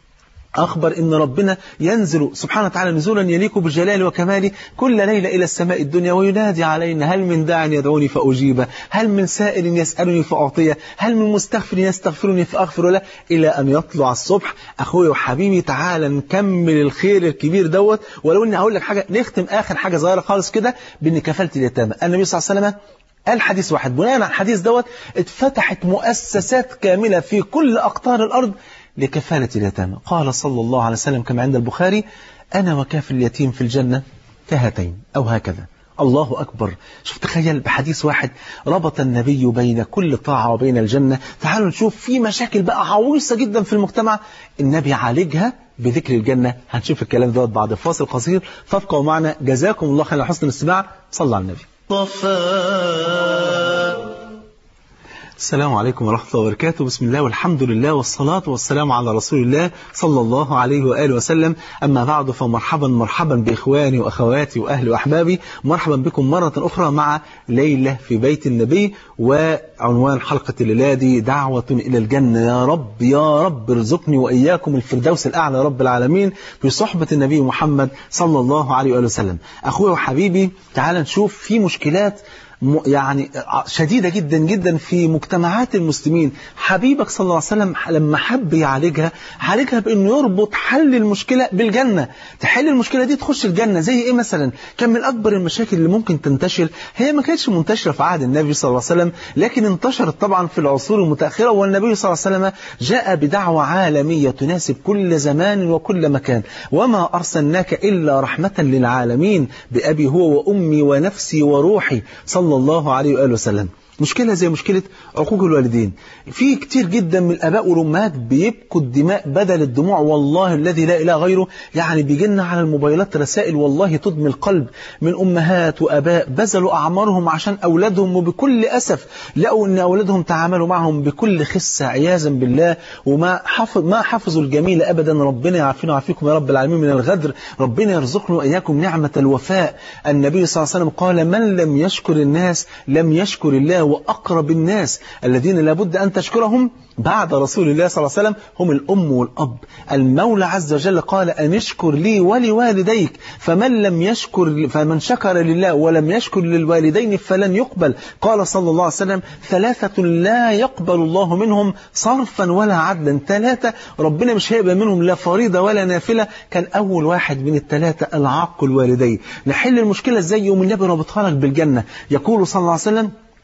أخبر إن ربنا ينزل سبحانه وتعالى نزولا يليق بجلاله وكماله كل ليلة إلى السماء الدنيا وينادي علينا هل من داع يدعوني فأجيبه هل من سائل يسألني فأعطيه هل من مستغفر يستغفرني فأغفر له إلى أن يطلع الصبح أخوي وحبيبي تعالى نكمل الخير الكبير دوت ولو إني هقول لك حاجة نختم آخر حاجة صغيرة خالص كده بإن كفالة اليتامى النبي صلى الله عليه وسلم قال حديث واحد بناء على الحديث دوت اتفتحت مؤسسات كاملة في كل أقطار الأرض لكفالة اليتامى قال صلى الله عليه وسلم كما عند البخاري أنا وكافل اليتيم في الجنة كهاتين أو هكذا الله أكبر شوف تخيل بحديث واحد ربط النبي بين كل طاعة وبين الجنة تعالوا نشوف في مشاكل بقى عويصة جدا في المجتمع النبي عالجها بذكر الجنة هنشوف الكلام دوت بعد فاصل قصير فابقوا معنا جزاكم الله خير حسن الاستماع صلى على النبي السلام عليكم ورحمة الله وبركاته بسم الله والحمد لله والصلاة والسلام على رسول الله صلى الله عليه وآله وسلم أما بعد فمرحبا مرحبا بإخواني وأخواتي وأهلي وأحبابي مرحبا بكم مرة أخرى مع ليلة في بيت النبي وعنوان حلقة الليلة دي دعوة إلى الجنة يا رب يا رب ارزقني وإياكم الفردوس الأعلى رب العالمين في صحبة النبي محمد صلى الله عليه وآله وسلم أخوي وحبيبي تعال نشوف في مشكلات يعني شديدة جدا جدا في مجتمعات المسلمين حبيبك صلى الله عليه وسلم لما حب يعالجها عالجها بأنه يربط حل المشكلة بالجنة تحل المشكلة دي تخش الجنة زي إيه مثلا كان من أكبر المشاكل اللي ممكن تنتشر هي ما كانتش منتشرة في عهد النبي صلى الله عليه وسلم لكن انتشرت طبعا في العصور المتأخرة والنبي صلى الله عليه وسلم جاء بدعوة عالمية تناسب كل زمان وكل مكان وما أرسلناك إلا رحمة للعالمين بأبي هو وأمي ونفسي وروحي صلى الله عليه وآله وسلم مشكلة زي مشكلة عقوق الوالدين في كتير جدا من الآباء والأمهات بيبكوا الدماء بدل الدموع والله الذي لا إله غيره يعني بيجي لنا على الموبايلات رسائل والله تدمي القلب من أمهات وآباء بذلوا أعمارهم عشان أولادهم وبكل أسف لقوا أن أولادهم تعاملوا معهم بكل خسة عياذا بالله وما حفظ ما حفظوا الجميل أبدا ربنا يعافينا ويعافيكم يا رب العالمين من الغدر ربنا يرزقنا وإياكم نعمة الوفاء النبي صلى الله عليه وسلم قال من لم يشكر الناس لم يشكر الله وأقرب الناس الذين لابد أن تشكرهم بعد رسول الله صلى الله عليه وسلم هم الأم والأب المولى عز وجل قال أن اشكر لي ولوالديك فمن لم يشكر فمن شكر لله ولم يشكر للوالدين فلن يقبل قال صلى الله عليه وسلم ثلاثة لا يقبل الله منهم صرفا ولا عدلا ثلاثة ربنا مش هيقبل منهم لا فريضة ولا نافلة كان أول واحد من الثلاثة العاق الوالدين نحل المشكلة ازاي يوم النبي ربطها لك بالجنة يقول صلى الله عليه وسلم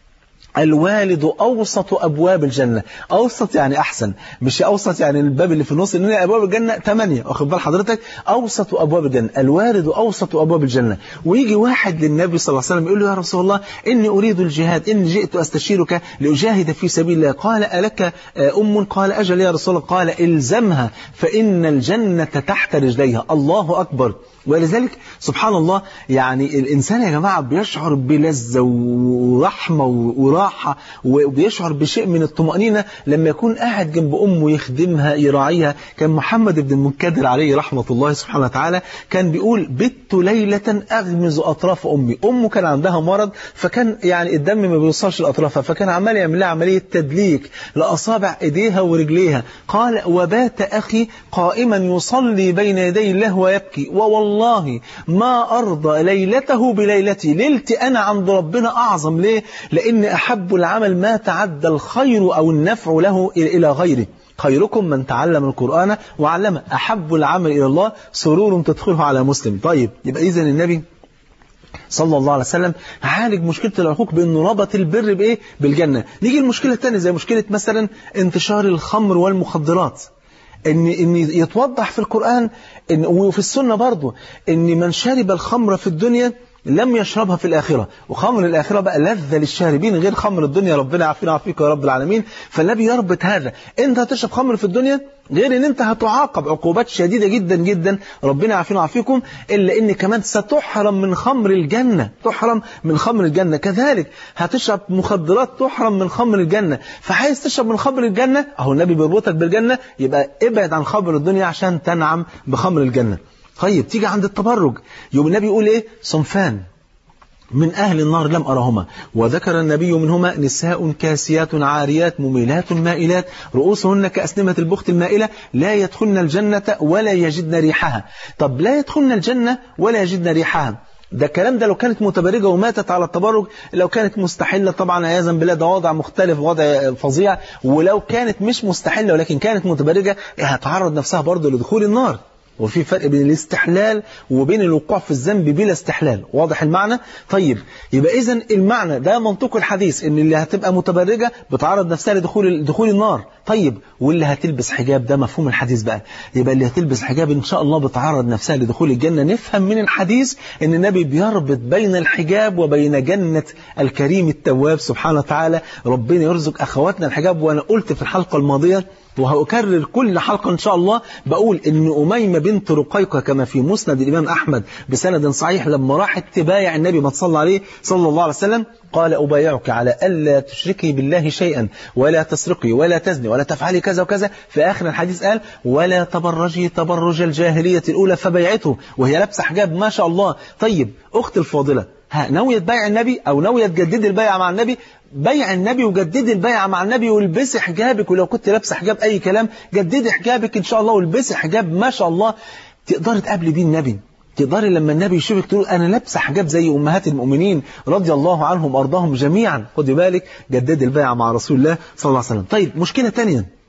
الوالد أوسط أبواب الجنة أوسط يعني أحسن مش أوسط يعني الباب اللي في النص إن أبواب الجنة ثمانية واخد بال حضرتك أوسط أبواب الجنة الوالد أوسط أبواب الجنة ويجي واحد للنبي صلى الله عليه وسلم يقول له يا رسول الله إني أريد الجهاد إني جئت أستشيرك لأجاهد في سبيل الله قال ألك أم قال أجل يا رسول الله قال إلزمها فإن الجنة تحت رجليها الله أكبر ولذلك سبحان الله يعني الإنسان يا جماعة بيشعر بلذة ورحمة وراحة وبيشعر بشيء من الطمأنينة لما يكون قاعد جنب أمه يخدمها يراعيها كان محمد بن المنكدر عليه رحمة الله سبحانه وتعالى كان بيقول بت ليلة أغمز أطراف أمي أمه كان عندها مرض فكان يعني الدم ما بيوصلش لأطرافها فكان عمال يعمل لها عملية تدليك لأصابع إيديها ورجليها قال وبات أخي قائما يصلي بين يدي الله ويبكي ووالله والله ما أرضى ليلته بليلتي ليلتي أنا عند ربنا أعظم ليه لأن أحب العمل ما تعدى الخير أو النفع له إلى غيره خيركم من تعلم القرآن وعلمه أحب العمل إلى الله سرور تدخله على مسلم طيب يبقى إذن النبي صلى الله عليه وسلم عالج مشكلة العقوق بأنه ربط البر بإيه؟ بالجنة نيجي المشكلة الثانية زي مشكلة مثلا انتشار الخمر والمخدرات ان ان يتوضح في القرآن إن وفي السنة برضه ان من شرب الخمر في الدنيا لم يشربها في الآخرة وخمر الآخرة بقى لذة للشاربين غير خمر الدنيا ربنا يعافينا ويعافيك يا رب العالمين فالنبي يربط هذا انت هتشرب خمر في الدنيا غير ان انت هتعاقب عقوبات شديدة جدا جدا ربنا يعافينا ويعافيكم الا ان كمان ستحرم من خمر الجنة تحرم من خمر الجنة كذلك هتشرب مخدرات تحرم من خمر الجنة فعايز تشرب من خمر الجنة اهو النبي بيربطك بالجنة يبقى ابعد عن خمر الدنيا عشان تنعم بخمر الجنة طيب تيجي عند التبرج يوم النبي يقول ايه صنفان من أهل النار لم أرهما وذكر النبي منهما نساء كاسيات عاريات مميلات مائلات رؤوسهن كأسنمة البخت المائلة لا يدخلن الجنة ولا يجدن ريحها طب لا يدخلن الجنة ولا يجدن ريحها ده الكلام ده لو كانت متبرجة وماتت على التبرج لو كانت مستحلة طبعا عياذا بالله ده وضع مختلف وضع فظيع ولو كانت مش مستحلة ولكن كانت متبرجة هتعرض نفسها برضه لدخول النار وفي فرق بين الاستحلال وبين الوقوع في الذنب بلا استحلال واضح المعنى طيب يبقى اذا المعنى ده منطق الحديث ان اللي هتبقى متبرجة بتعرض نفسها لدخول دخول النار طيب واللي هتلبس حجاب ده مفهوم الحديث بقى يبقى اللي هتلبس حجاب ان شاء الله بتعرض نفسها لدخول الجنة نفهم من الحديث ان النبي بيربط بين الحجاب وبين جنة الكريم التواب سبحانه وتعالى ربنا يرزق اخواتنا الحجاب وانا قلت في الحلقة الماضية وهأكرر كل حلقة إن شاء الله بقول إن أميمة بنت رقيقة كما في مسند الإمام أحمد بسند صحيح لما راحت تبايع النبي ما تصلى عليه صلى الله عليه وسلم قال أبايعك على ألا تشركي بالله شيئا ولا تسرقي ولا تزني ولا تفعلي كذا وكذا في آخر الحديث قال ولا تبرجي تبرج الجاهلية الأولى فبيعته وهي لابسة حجاب ما شاء الله طيب أخت الفاضلة ها ناوية تبايع النبي أو ناوية تجددي البيعة مع النبي بيع النبي وجددي البيعة مع النبي والبسي حجابك ولو كنت لابسه حجاب أي كلام جددي حجابك إن شاء الله والبسي حجاب ما شاء الله تقدري تقابلي بيه النبي تقدري لما النبي يشوفك تقول أنا لابسه حجاب زي أمهات المؤمنين رضي الله عنهم وأرضاهم جميعا خدي بالك جددي البيعة مع رسول الله صلى الله عليه وسلم طيب مشكلة تانية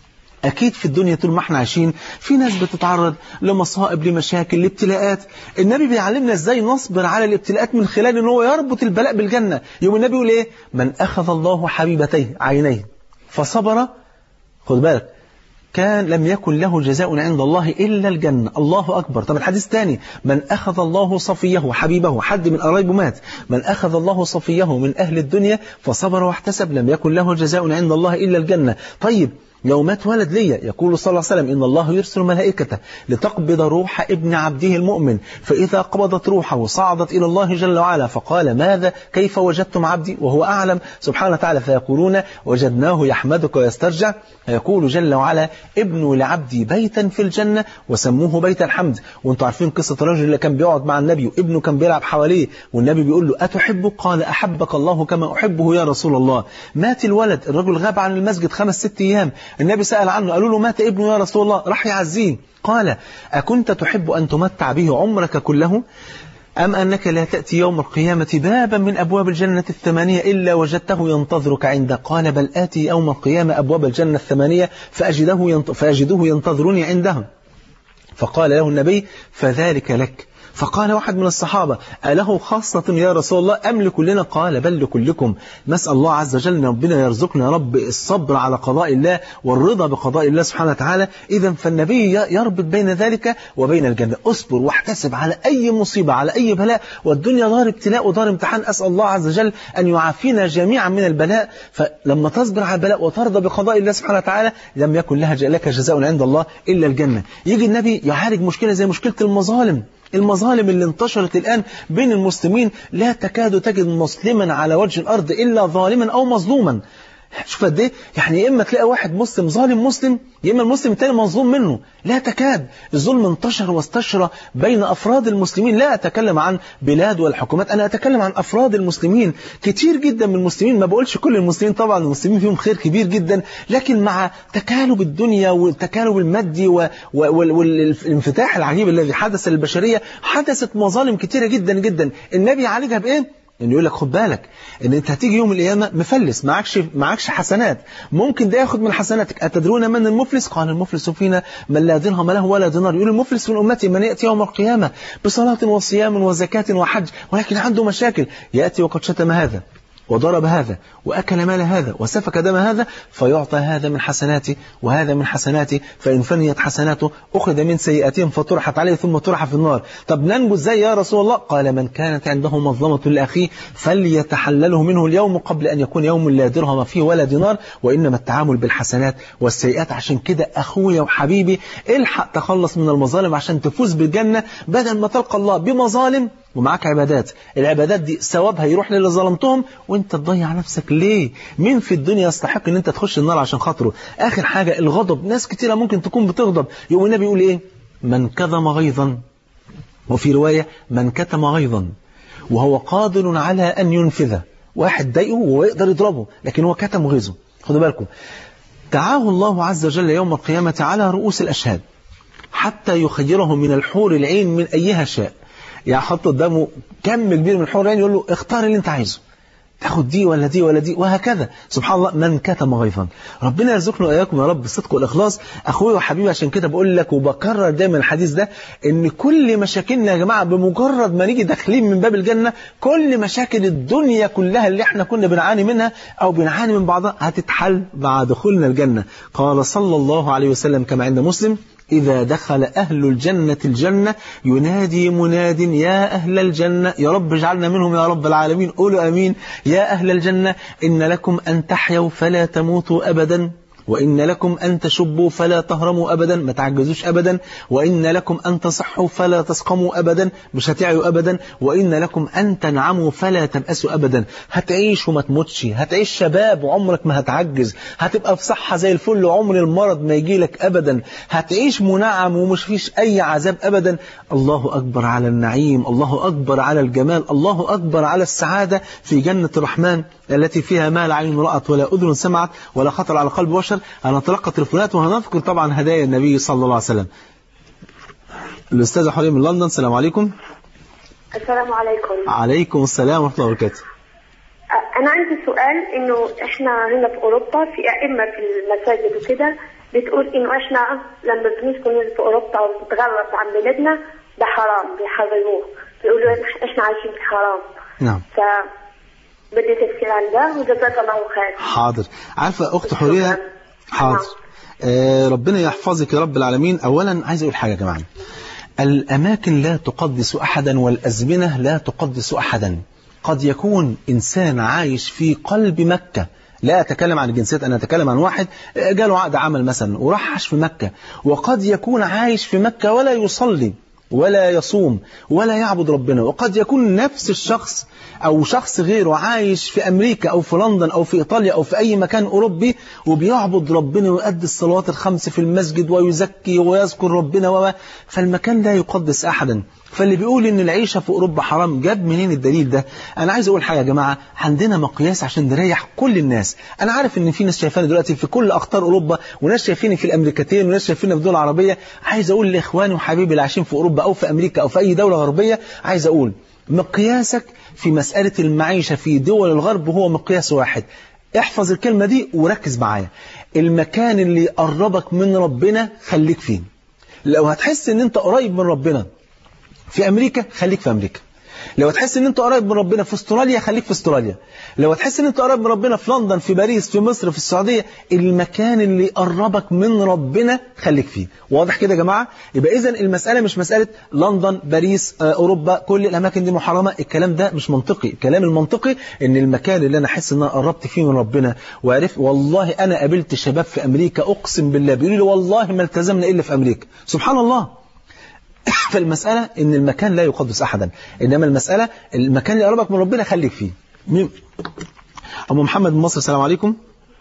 أكيد في الدنيا طول ما احنا عايشين في ناس بتتعرض لمصائب لمشاكل لابتلاءات النبي بيعلمنا ازاي نصبر على الابتلاءات من خلال ان هو يربط البلاء بالجنة يوم النبي يقول ايه من أخذ الله حبيبتيه عينيه فصبر خد بالك كان لم يكن له جزاء عند الله إلا الجنة الله أكبر طب الحديث الثاني من أخذ الله صفيه حبيبه حد من قرايبه مات من أخذ الله صفيه من أهل الدنيا فصبر واحتسب لم يكن له جزاء عند الله إلا الجنة طيب لو مات ولد ليا يقول صلى الله عليه وسلم إن الله يرسل ملائكته لتقبض روح ابن عبده المؤمن فإذا قبضت روحه صعدت إلى الله جل وعلا فقال ماذا كيف وجدتم عبدي وهو أعلم سبحانه وتعالى فيقولون وجدناه يحمدك ويسترجع فيقول جل وعلا ابنوا لعبدي بيتا في الجنة وسموه بيت الحمد وانتم عارفين قصة الرجل اللي كان بيقعد مع النبي وابنه كان بيلعب حواليه والنبي بيقول له أتحبه قال أحبك الله كما أحبه يا رسول الله مات الولد الرجل غاب عن المسجد خمس ست أيام النبي سأل عنه قالوا له مات ابنه يا رسول الله راح يعزيه قال أكنت تحب أن تمتع به عمرك كله أم أنك لا تأتي يوم القيامة بابا من أبواب الجنة الثمانية إلا وجدته ينتظرك عنده قال بل آتي يوم القيامة أبواب الجنة الثمانية فأجده, ينت... فأجده ينتظرني عندهم فقال له النبي فذلك لك فقال واحد من الصحابة أله خاصة يا رسول الله أم لكلنا قال بل لكلكم نسأل الله عز وجل أن ربنا يرزقنا يا رب الصبر على قضاء الله والرضا بقضاء الله سبحانه وتعالى إذا فالنبي يربط بين ذلك وبين الجنة أصبر واحتسب على أي مصيبة على أي بلاء والدنيا دار ابتلاء ودار امتحان أسأل الله عز وجل أن يعافينا جميعا من البلاء فلما تصبر على البلاء وترضى بقضاء الله سبحانه وتعالى لم يكن لها لك جزاء عند الله إلا الجنة يجي النبي يعالج مشكلة زي مشكلة المظالم المظالم اللي انتشرت الآن بين المسلمين لا تكاد تجد مسلما على وجه الأرض إلا ظالما أو مظلوما شوف قد ايه يعني يا اما تلاقي واحد مسلم ظالم مسلم يا اما المسلم الثاني مظلوم منه لا تكاد الظلم انتشر واستشرى بين افراد المسلمين لا اتكلم عن بلاد والحكومات انا اتكلم عن افراد المسلمين كتير جدا من المسلمين ما بقولش كل المسلمين طبعا المسلمين فيهم خير كبير جدا لكن مع تكالب الدنيا والتكالب المادي والانفتاح العجيب الذي حدث للبشريه حدثت مظالم كتيره جدا جدا النبي عالجها بايه انه يقول لك خد بالك ان انت هتيجي يوم القيامه مفلس معكش معكش حسنات ممكن ده ياخد من حسناتك اتدرون من المفلس قال المفلس فينا من لا درهم له ولا دينار يقول المفلس من امتي من ياتي يوم القيامه بصلاه وصيام وزكاه وحج ولكن عنده مشاكل ياتي وقد شتم هذا وضرب هذا وأكل مال هذا وسفك دم هذا فيعطى هذا من حسناته وهذا من حسناته فإن فنيت حسناته أخذ من سيئاتهم فطرحت عليه ثم طرح في النار طب ننجو ازاي يا رسول الله قال من كانت عنده مظلمة لأخيه فليتحلله منه اليوم قبل أن يكون يوم لا درهم فيه ولا دينار وإنما التعامل بالحسنات والسيئات عشان كده أخويا وحبيبي الحق تخلص من المظالم عشان تفوز بالجنة بدل ما تلقى الله بمظالم ومعاك عبادات العبادات دي ثوابها يروح للي ظلمتهم وانت تضيع نفسك ليه مين في الدنيا يستحق ان انت تخش النار عشان خاطره اخر حاجة الغضب ناس كتيرة ممكن تكون بتغضب يقوم النبي يقول ايه من كظم غيظا وفي رواية من كتم غيظا وهو قادر على ان ينفذه واحد ضايقه وهو يقدر يضربه لكن هو كتم غيظه خدوا بالكم دعاه الله عز وجل يوم القيامة على رؤوس الأشهاد حتى يخيره من الحور العين من أيها شاء يعني حط قدامه كم كبير من الحور العين يقول له اختار اللي انت عايزه تاخد دي ولا دي ولا دي وهكذا سبحان الله من كتم غيظا ربنا يرزقنا واياكم يا رب الصدق والاخلاص اخويا وحبيبي عشان كده بقول لك وبكرر دايما الحديث ده ان كل مشاكلنا يا جماعه بمجرد ما نيجي داخلين من باب الجنه كل مشاكل الدنيا كلها اللي احنا كنا بنعاني منها او بنعاني من بعضها هتتحل مع دخولنا الجنه قال صلى الله عليه وسلم كما عند مسلم إذا دخل أهل الجنة الجنة ينادي مناد يا أهل الجنة يا رب اجعلنا منهم يا رب العالمين قولوا أمين يا أهل الجنة إن لكم أن تحيوا فلا تموتوا أبدا وإن لكم أن تشبوا فلا تهرموا أبدا ما تعجزوش أبدا وإن لكم أن تصحوا فلا تسقموا أبدا مش هتعيوا أبدا وإن لكم أن تنعموا فلا تبأسوا أبدا هتعيش وما تموتش هتعيش شباب وعمرك ما هتعجز هتبقى في صحة زي الفل وعمر المرض ما يجي لك أبدا هتعيش منعم ومش فيش أي عذاب أبدا الله أكبر على النعيم الله أكبر على الجمال الله أكبر على السعادة في جنة الرحمن التي فيها ما لا عين رأت ولا أذن سمعت ولا خطر على قلب بشر هنتلقى تليفونات وهنذكر طبعا هدايا النبي صلى الله عليه وسلم الأستاذة حليم من لندن السلام عليكم السلام عليكم عليكم السلام ورحمة الله وبركاته أنا عندي سؤال إنه إحنا هنا في أوروبا في أئمة في المساجد وكده بتقول إنه إحنا لما بنسكن في أوروبا ونتغرب عن بلادنا ده حرام بيحرموه بيقولوا إحنا عايشين في حرام نعم ف بدي تفسير عن ده وجزاك الله خير حاضر عارفة أخت حورية حاضر آه ربنا يحفظك يا رب العالمين أولا عايز أقول حاجة يا جماعة الأماكن لا تقدس أحدا والأزمنة لا تقدس أحدا قد يكون إنسان عايش في قلب مكة لا أتكلم عن الجنسيات أنا أتكلم عن واحد جاله عقد عمل مثلا وراح عاش في مكة وقد يكون عايش في مكة ولا يصلي ولا يصوم ولا يعبد ربنا وقد يكون نفس الشخص أو شخص غيره عايش في أمريكا أو في لندن أو في إيطاليا أو في أي مكان أوروبي وبيعبد ربنا ويؤدي الصلوات الخمس في المسجد ويزكي ويذكر ربنا و فالمكان لا يقدس أحدا فاللي بيقول ان العيشة في أوروبا حرام جاب منين الدليل ده أنا عايز أقول حاجة يا جماعة عندنا مقياس عشان نريح كل الناس أنا عارف ان في ناس شايفاني دلوقتي في كل أقطار أوروبا وناس شايفيني في الأمريكتين وناس شايفيني في الدول العربية عايز أقول لإخواني وحبيبي اللي عايشين في أوروبا أو في أمريكا أو في أي دولة غربية عايز أقول مقياسك في مسألة المعيشة في دول الغرب هو مقياس واحد احفظ الكلمة دي وركز معايا المكان اللي يقربك من ربنا خليك فيه لو هتحس ان انت قريب من ربنا في امريكا خليك في امريكا لو تحس ان انت قريب من ربنا في استراليا خليك في استراليا لو تحس ان انت قريب من ربنا في لندن في باريس في مصر في السعوديه المكان اللي يقربك من ربنا خليك فيه واضح كده يا جماعه يبقى اذا المساله مش مساله لندن باريس آه، اوروبا كل الاماكن دي محرمه الكلام ده مش منطقي الكلام المنطقي ان المكان اللي انا احس ان انا قربت فيه من ربنا وعرفت والله انا قابلت شباب في امريكا اقسم بالله بيقولوا لي والله ما التزمنا الا في امريكا سبحان الله فالمسألة إن المكان لا يقدس أحدا إنما المسألة المكان اللي قربك من ربنا خليك فيه مين؟ أبو محمد من مصر السلام عليكم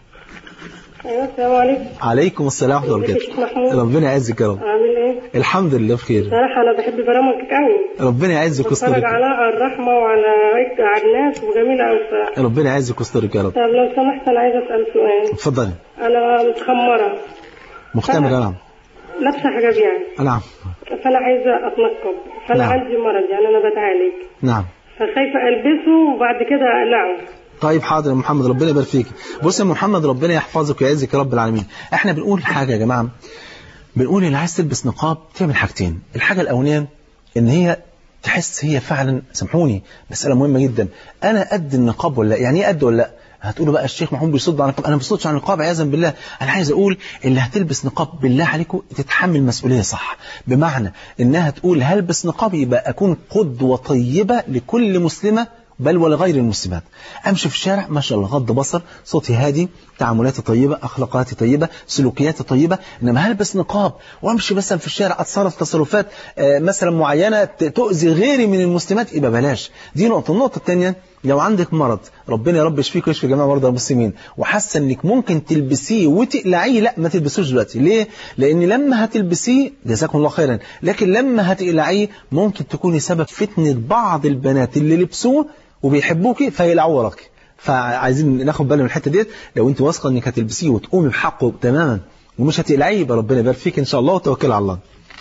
ايوه السلام عليكم عليكم السلام ورحمة الله ازيك يا شيخ محمود؟ وبركاته ربنا يعزك يا رب عامل ايه؟ الحمد لله بخير صراحة أنا بحب برامجك قوي ربنا يعزك بتفرج ويسترك على على الرحمة وعلى على الناس وجميلة قوي الصراحة ربنا يعزك ويسترك يا رب طب لو سمحت أنا عايزة أسأل سؤال اتفضلي أنا متخمرة مختمر نعم لابسة حجاب يعني نعم فأنا عايزة أتنقب فأنا نعم. عندي مرض يعني أنا بتعالج نعم فخايفة ألبسه وبعد كده أقلعه طيب حاضر يا محمد ربنا يبارك فيك بص يا محمد ربنا يحفظك ويعزك يا رب العالمين احنا بنقول حاجة يا جماعة بنقول اللي عايز تلبس نقاب تعمل حاجتين الحاجة الأولانية ان هي تحس هي فعلا سامحوني مسألة مهمة جدا انا قد النقاب ولا لا؟ يعني ايه قد ولا لا هتقولوا بقى الشيخ محمود بيصد عن النقاب انا ما بصدش عن النقاب عياذا بالله انا عايز اقول اللي هتلبس نقاب بالله عليكم تتحمل مسؤوليه صح بمعنى انها تقول هلبس نقاب يبقى اكون قدوه طيبه لكل مسلمه بل ولغير المسلمات امشي في الشارع ما شاء الله غض بصر صوتي هادي تعاملاتي طيبه اخلاقياتي طيبه سلوكياتي طيبه انما هلبس نقاب وامشي مثلا في الشارع اتصرف تصرفات آه، مثلا معينه ت- تؤذي غيري من المسلمات يبقى بلاش دي نقطه النقطه الثانيه لو عندك مرض ربنا يا رب يشفيك ويشفي جميع مرضى المسلمين وحاسه انك ممكن تلبسيه وتقلعيه لا ما تلبسوش دلوقتي ليه لان لما هتلبسيه جزاكم الله خيرا لكن لما هتقلعيه ممكن تكوني سبب فتنه بعض البنات اللي لبسوه وبيحبوكي فيقلعوا وراكي فعايزين ناخد بالنا من الحته ديت لو انت واثقه انك هتلبسيه وتقومي بحقه تماما ومش هتقلعيه يبقى ربنا يبارك فيك ان شاء الله وتوكل على الله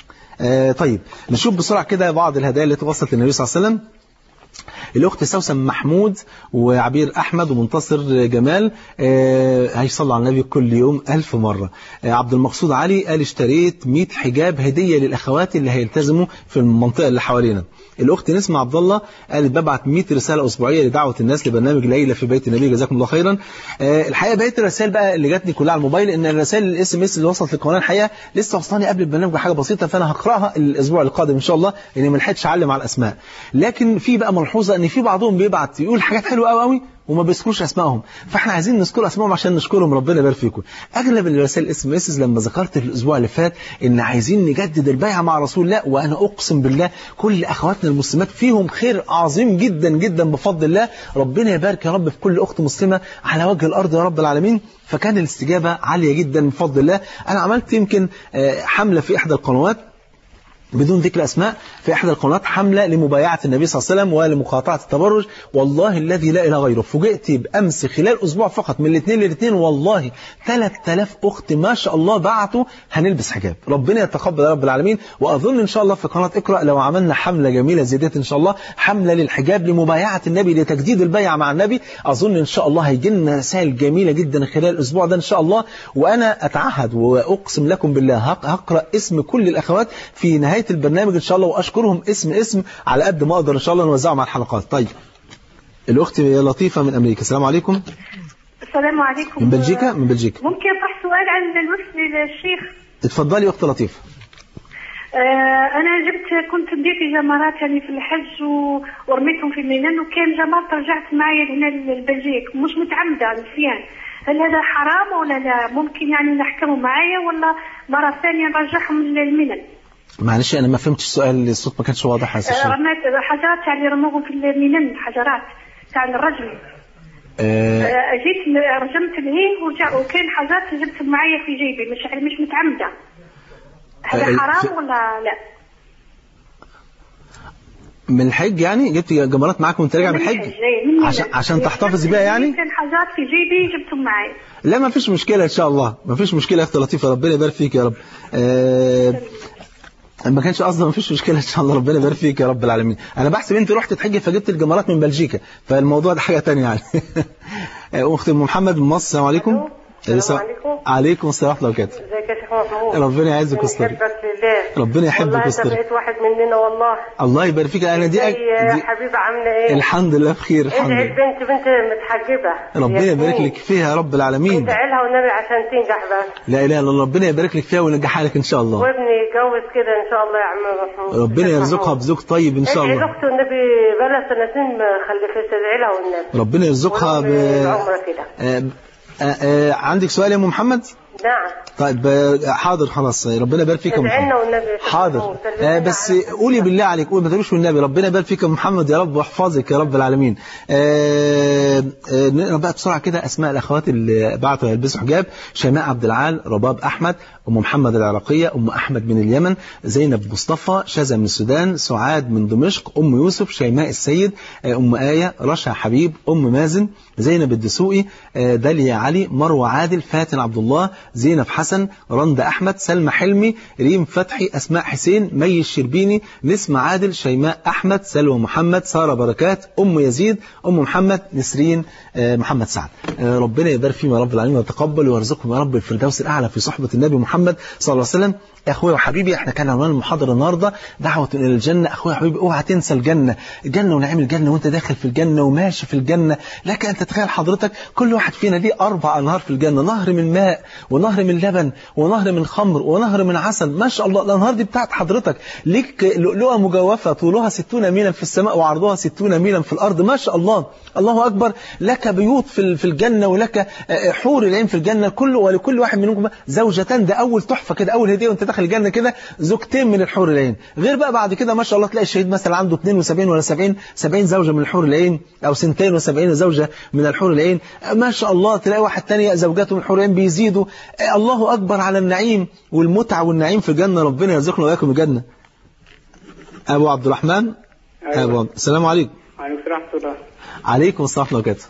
آه طيب نشوف بسرعه كده بعض الهدايا التي وصلت للنبي صلى الله عليه وسلم الأخت سوسن محمود وعبير أحمد ومنتصر جمال آه، هيصلوا على النبي كل يوم ألف مرة آه، عبد المقصود علي قال اشتريت 100 حجاب هدية للأخوات اللي هيلتزموا في المنطقة اللي حوالينا الأخت نسمة عبد الله قالت ببعت 100 رسالة أسبوعية لدعوة الناس لبرنامج ليلة في بيت النبي جزاكم الله خيرا آه، الحقيقة بقية الرسائل بقى اللي جاتني كلها على الموبايل إن الرسائل الاس ام اس اللي وصلت للقناة الحقيقة لسه وصلاني قبل البرنامج بحاجة بسيطة فأنا هقرأها الأسبوع القادم إن شاء الله لأني ما لحقتش أعلم على الأسماء لكن في بقى ملحوظة إن في بعضهم بيبعت يقول حاجات حلوة قوي قوي وما بيذكروش اسمائهم فاحنا عايزين نذكر اسمائهم عشان نشكرهم ربنا يبارك فيكم اغلب الرسائل الاس ام اس لما ذكرت في الاسبوع اللي فات ان عايزين نجدد البيعه مع رسول الله وانا اقسم بالله كل اخواتنا المسلمات فيهم خير عظيم جدا جدا بفضل الله ربنا يبارك يا رب في كل اخت مسلمه على وجه الارض يا رب العالمين فكان الاستجابه عاليه جدا بفضل الله انا عملت يمكن آه، حمله في احدى القنوات بدون ذكر أسماء في إحدى القنوات حملة لمبايعة النبي صلى الله عليه وسلم ولمقاطعة التبرج والله الذي لا إله غيره فوجئت بأمس خلال أسبوع فقط من الاثنين للاثنين والله 3000 أخت ما شاء الله بعتوا هنلبس حجاب ربنا يتقبل يا رب العالمين وأظن إن شاء الله في قناة اقرأ لو عملنا حملة جميلة زيادة إن شاء الله حملة للحجاب لمبايعة النبي لتجديد البيعة مع النبي أظن إن شاء الله هيجي لنا رسائل جميلة جدا خلال الأسبوع ده إن شاء الله وأنا أتعهد وأقسم لكم بالله هق- هقرأ اسم كل الأخوات في نهاية البرنامج إن شاء الله وأشكرهم اسم اسم على قد ما أقدر إن شاء الله نوزعهم على الحلقات طيب الأخت لطيفة من أمريكا السلام عليكم السلام عليكم من بلجيكا من بلجيكا ممكن أطرح سؤال عن الوفد للشيخ اتفضلي أخت لطيفة آه أنا جبت كنت ندير في جمرات يعني في الحج و- ورميتهم في ميناء وكان جمرات رجعت معي هنا للبلجيك مش متعمدة نسيان هل هذا حرام ولا لا ممكن يعني نحكموا معايا ولا مرة ثانية نرجعهم للمنن معلش أنا ما فهمتش السؤال الصوت ما كانش واضح يا أستاذ آه شيخ. رميت حجرات يعني رموهم في المنن حجرات تاع الرجل آه، آه، جيت ل- رجمت الهين ورجع وكان حاجات جبت معايا في جيبي مش يعني مش متعمدة هذا آه، في- حرام ولا لا؟ من الحج يعني جبت جمرات معاك وانت راجع من الحج جاي من عشان ميلان. عشان تحتفظي بيها يعني كان حاجات في جيبي جبتهم معي لا ما فيش مشكلة إن شاء الله ما فيش مشكلة يا أخت لطيفة ربنا يبارك فيك يا رب آه ما كانش قصدي ما فيش مشكلة إن شاء الله ربنا يبارك فيك يا رب العالمين أنا بحسب أنت رحت تحجي فجبت الجمرات من بلجيكا فالموضوع ده حاجة تانية يعني آه، أخت أم محمد من مصر السلام عليكم السلام عليكم عليكم السلام ورحمة الله وبركاته ازيك يا شيخ محمود ربنا يعزك ويسترك بنحبك لله ربنا يحبك والله انت ويسترك بقيت واحد مننا والله الله يبارك فيك انا دي, ازاي يا دي حبيبه عامله ايه الحمد لله بخير الحمد ادعي لله البنت بنت متحجبه ربنا يبارك ياسمين. لك فيها يا رب العالمين ادعي لها والنبي عشان تنجح بس لا اله الا الله ربنا يبارك لك فيها وينجحها لك ان شاء الله وابني يتجوز كده ان شاء الله يا عم محمود ربنا شيخ يرزقها محمود. بزوج طيب ان شاء ادعي الله لاخته النبي بقالها سنتين ما خلفتش ادعي لها والنبي ربنا يرزقها ب... بالعمره كده آه، آه، آه، عندك سؤال يا ام محمد نعم طيب آه، حاضر خلاص ربنا يبارك فيك يا ام ادعي محمد لنا والنبي يا شيخ حاضر محمود. آه سلمنا بس على- قولي بالله عليك قولي ما تقولوش والنبي ربنا يبارك فيك يا محمد يا رب واحفظك يا رب العالمين آه آه نقرا بقى بسرعه كده اسماء الاخوات اللي بعتوا يلبسوا حجاب شيماء عبد العال رباب احمد ام محمد العراقيه ام احمد من اليمن زينب مصطفى شذا من السودان سعاد من دمشق ام يوسف شيماء السيد آه ام ايه رشا حبيب ام مازن زينب الدسوقي آه داليا علي مروه عادل فاتن عبد الله زينب حسن رندا احمد سلمى حلمي ريم فتحي اسماء حسين مي الشربيني نسمة عادل شيماء احمد سلوى محمد ساره بركات ام يزيد ام محمد نسرين آه، محمد سعد آه، ربنا يبارك فيهم يا رب العالمين ويتقبل ويرزقهم يا رب الفردوس الاعلى في صحبه النبي محمد صلى الله عليه وسلم يا اخويا وحبيبي احنا كان عنوان المحاضره النهارده دعوه الى الجنه اخويا وحبيبي اوعى تنسى الجنه الجنه ونعيم الجنه وانت داخل في الجنه وماشي في الجنه لك ان تتخيل حضرتك كل واحد فينا ليه اربع انهار في الجنه نهر من ماء ونهر من لبن ونهر من خمر ونهر من عسل ما شاء الله الانهار دي بتاعت حضرتك ليك لؤلؤه مجوفه طولها 60 ميلا في السماء وعرضها 60 ميلا في الارض ما شاء الله الله اكبر لك بيوت في في الجنه ولك آه، حور العين في الجنه كل ولكل واحد منكم زوجتان ده اول تحفه كده اول هديه وانت داخل الجنه كده زوجتين من الحور العين غير بقى بعد كده ما شاء الله تلاقي الشهيد مثلا عنده 72 ولا 70 70 زوجه من الحور العين او 72 زوجه من الحور العين آه، ما شاء الله تلاقي واحد تاني زوجاته من الحور العين بيزيدوا آه، الله اكبر على النعيم والمتعه والنعيم في الجنه ربنا يرزقنا واياكم الجنه ابو عبد الرحمن أيوة. ابو عبد- السلام عليكم عليكم السلام ورحمه الله عليكم السلام ورحمه الله وبركاته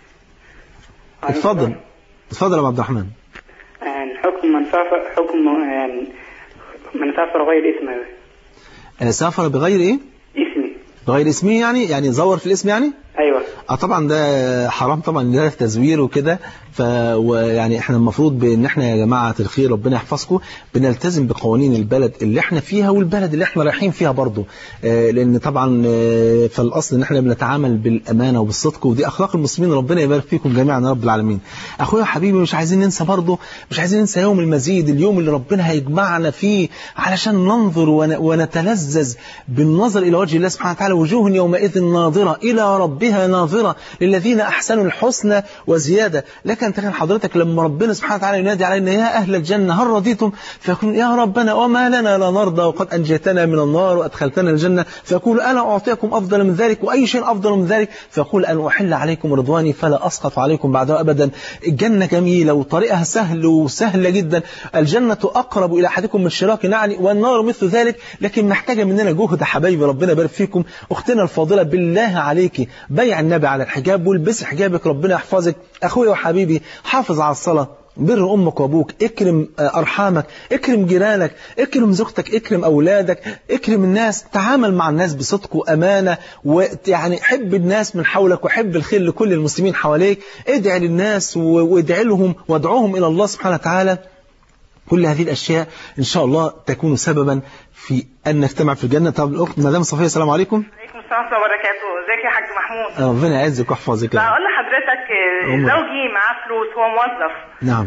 اتفضل اتفضل يا ابو عبد الرحمن يعني حكم من سافر حكم يعني من سافر غير اسمه آه، سافر بغير ايه اسمي بغير اسمه يعني يعني زور في الاسم يعني ايوه اه طبعا ده حرام طبعا ده تزوير وكده ف ويعني احنا المفروض بان احنا يا جماعه الخير ربنا يحفظكم بنلتزم بقوانين البلد اللي احنا فيها والبلد اللي احنا رايحين فيها برضه آه لان طبعا آه فالاصل ان احنا بنتعامل بالامانه وبالصدق ودي اخلاق المسلمين ربنا يبارك فيكم جميعا يا رب العالمين اخويا وحبيبي مش عايزين ننسى برضه مش عايزين ننسى يوم المزيد اليوم اللي ربنا هيجمعنا فيه علشان ننظر ون- ونتلذذ بالنظر الى وجه الله سبحانه وتعالى وجوه يومئذ ناظره الى ربها ناظره للذين احسنوا الحسنى وزياده لك ان تخيل حضرتك لما ربنا سبحانه وتعالى ينادي علينا يا اهل الجنه هل رضيتم فيكون يا ربنا وما لنا لا نرضى وقد انجيتنا من النار وادخلتنا الجنه فيقول انا اعطيكم افضل من ذلك واي شيء افضل من ذلك فيقول ان احل عليكم رضواني فلا اسقط عليكم بعده ابدا الجنه جميله وطريقها سهل وسهله جدا الجنه اقرب الى احدكم من شراك نعل والنار مثل ذلك لكن محتاجه مننا جهد حبايبي ربنا يبارك فيكم اختنا الفاضله بالله عليكي بيع النبي على الحجاب والبسي حجابك ربنا يحفظك اخويا وحبيبي حافظ على الصلاه بر امك وابوك اكرم آه، ارحامك اكرم جيرانك اكرم زوجتك اكرم اولادك اكرم الناس تعامل مع الناس بصدق وامانه ويعني حب الناس من حولك وحب الخير لكل المسلمين حواليك ادعي للناس و- وادعي لهم وادعوهم الى الله سبحانه وتعالى كل هذه الاشياء ان شاء الله تكون سببا في ان نجتمع في الجنه طب الاخت مدام صفيه السلام عليكم عليكم السلام ورحمة الله وبركاته ازيك يا حاج محمود ربنا يعزك ويحفظك يا رب. بقول لحضرتك آه، أمم. زوجي معاه فلوس هو موظف نعم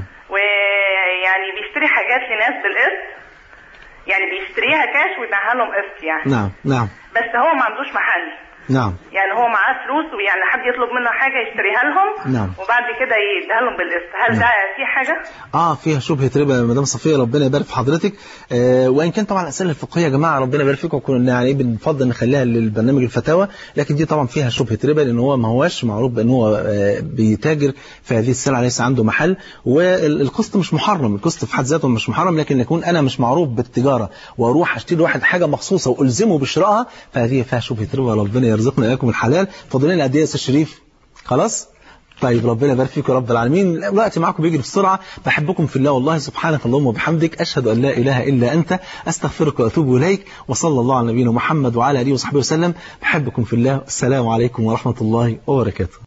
ويعني بيشتري حاجات لناس بالقسط يعني بيشتريها كاش ويبيعها لهم قسط يعني نعم نعم بس هو ما عندوش محل نعم يعني هو معاه فلوس ويعني حد يطلب منه حاجة يشتريها لهم نعم. وبعد كده يديها لهم بالقسط هل نعم. ده في حاجة؟ اه فيها شبهه ربا يا مدام صفيه ربنا يبارك في حضرتك آه وان كان طبعا الاسئله الفقهيه يا جماعه ربنا يبارك فيكم كنا يعني بنفضل نخليها للبرنامج الفتاوى لكن دي طبعا فيها شبهه ربا لان هو ما هواش معروف بان هو آه بيتاجر في هذه السلعه ليس عنده محل والقسط مش محرم القسط في حد ذاته مش محرم لكن يكون انا مش معروف بالتجاره واروح اشتري واحد حاجه مخصوصه والزمه بشرائها فهذه فيها شبهه ربا ربنا يرزقنا اياكم الحلال فاضل لنا قد ايه يا استاذ شريف خلاص طيب ربنا يبارك فيكم يا رب العالمين الوقت معاكم بيجري بسرعة بحبكم في الله والله سبحانك اللهم وبحمدك أشهد أن لا إله إلا أنت أستغفرك وأتوب إليك وصلى الله على نبينا محمد وعلى آله وصحبه وسلم بحبكم في الله السلام عليكم ورحمة الله وبركاته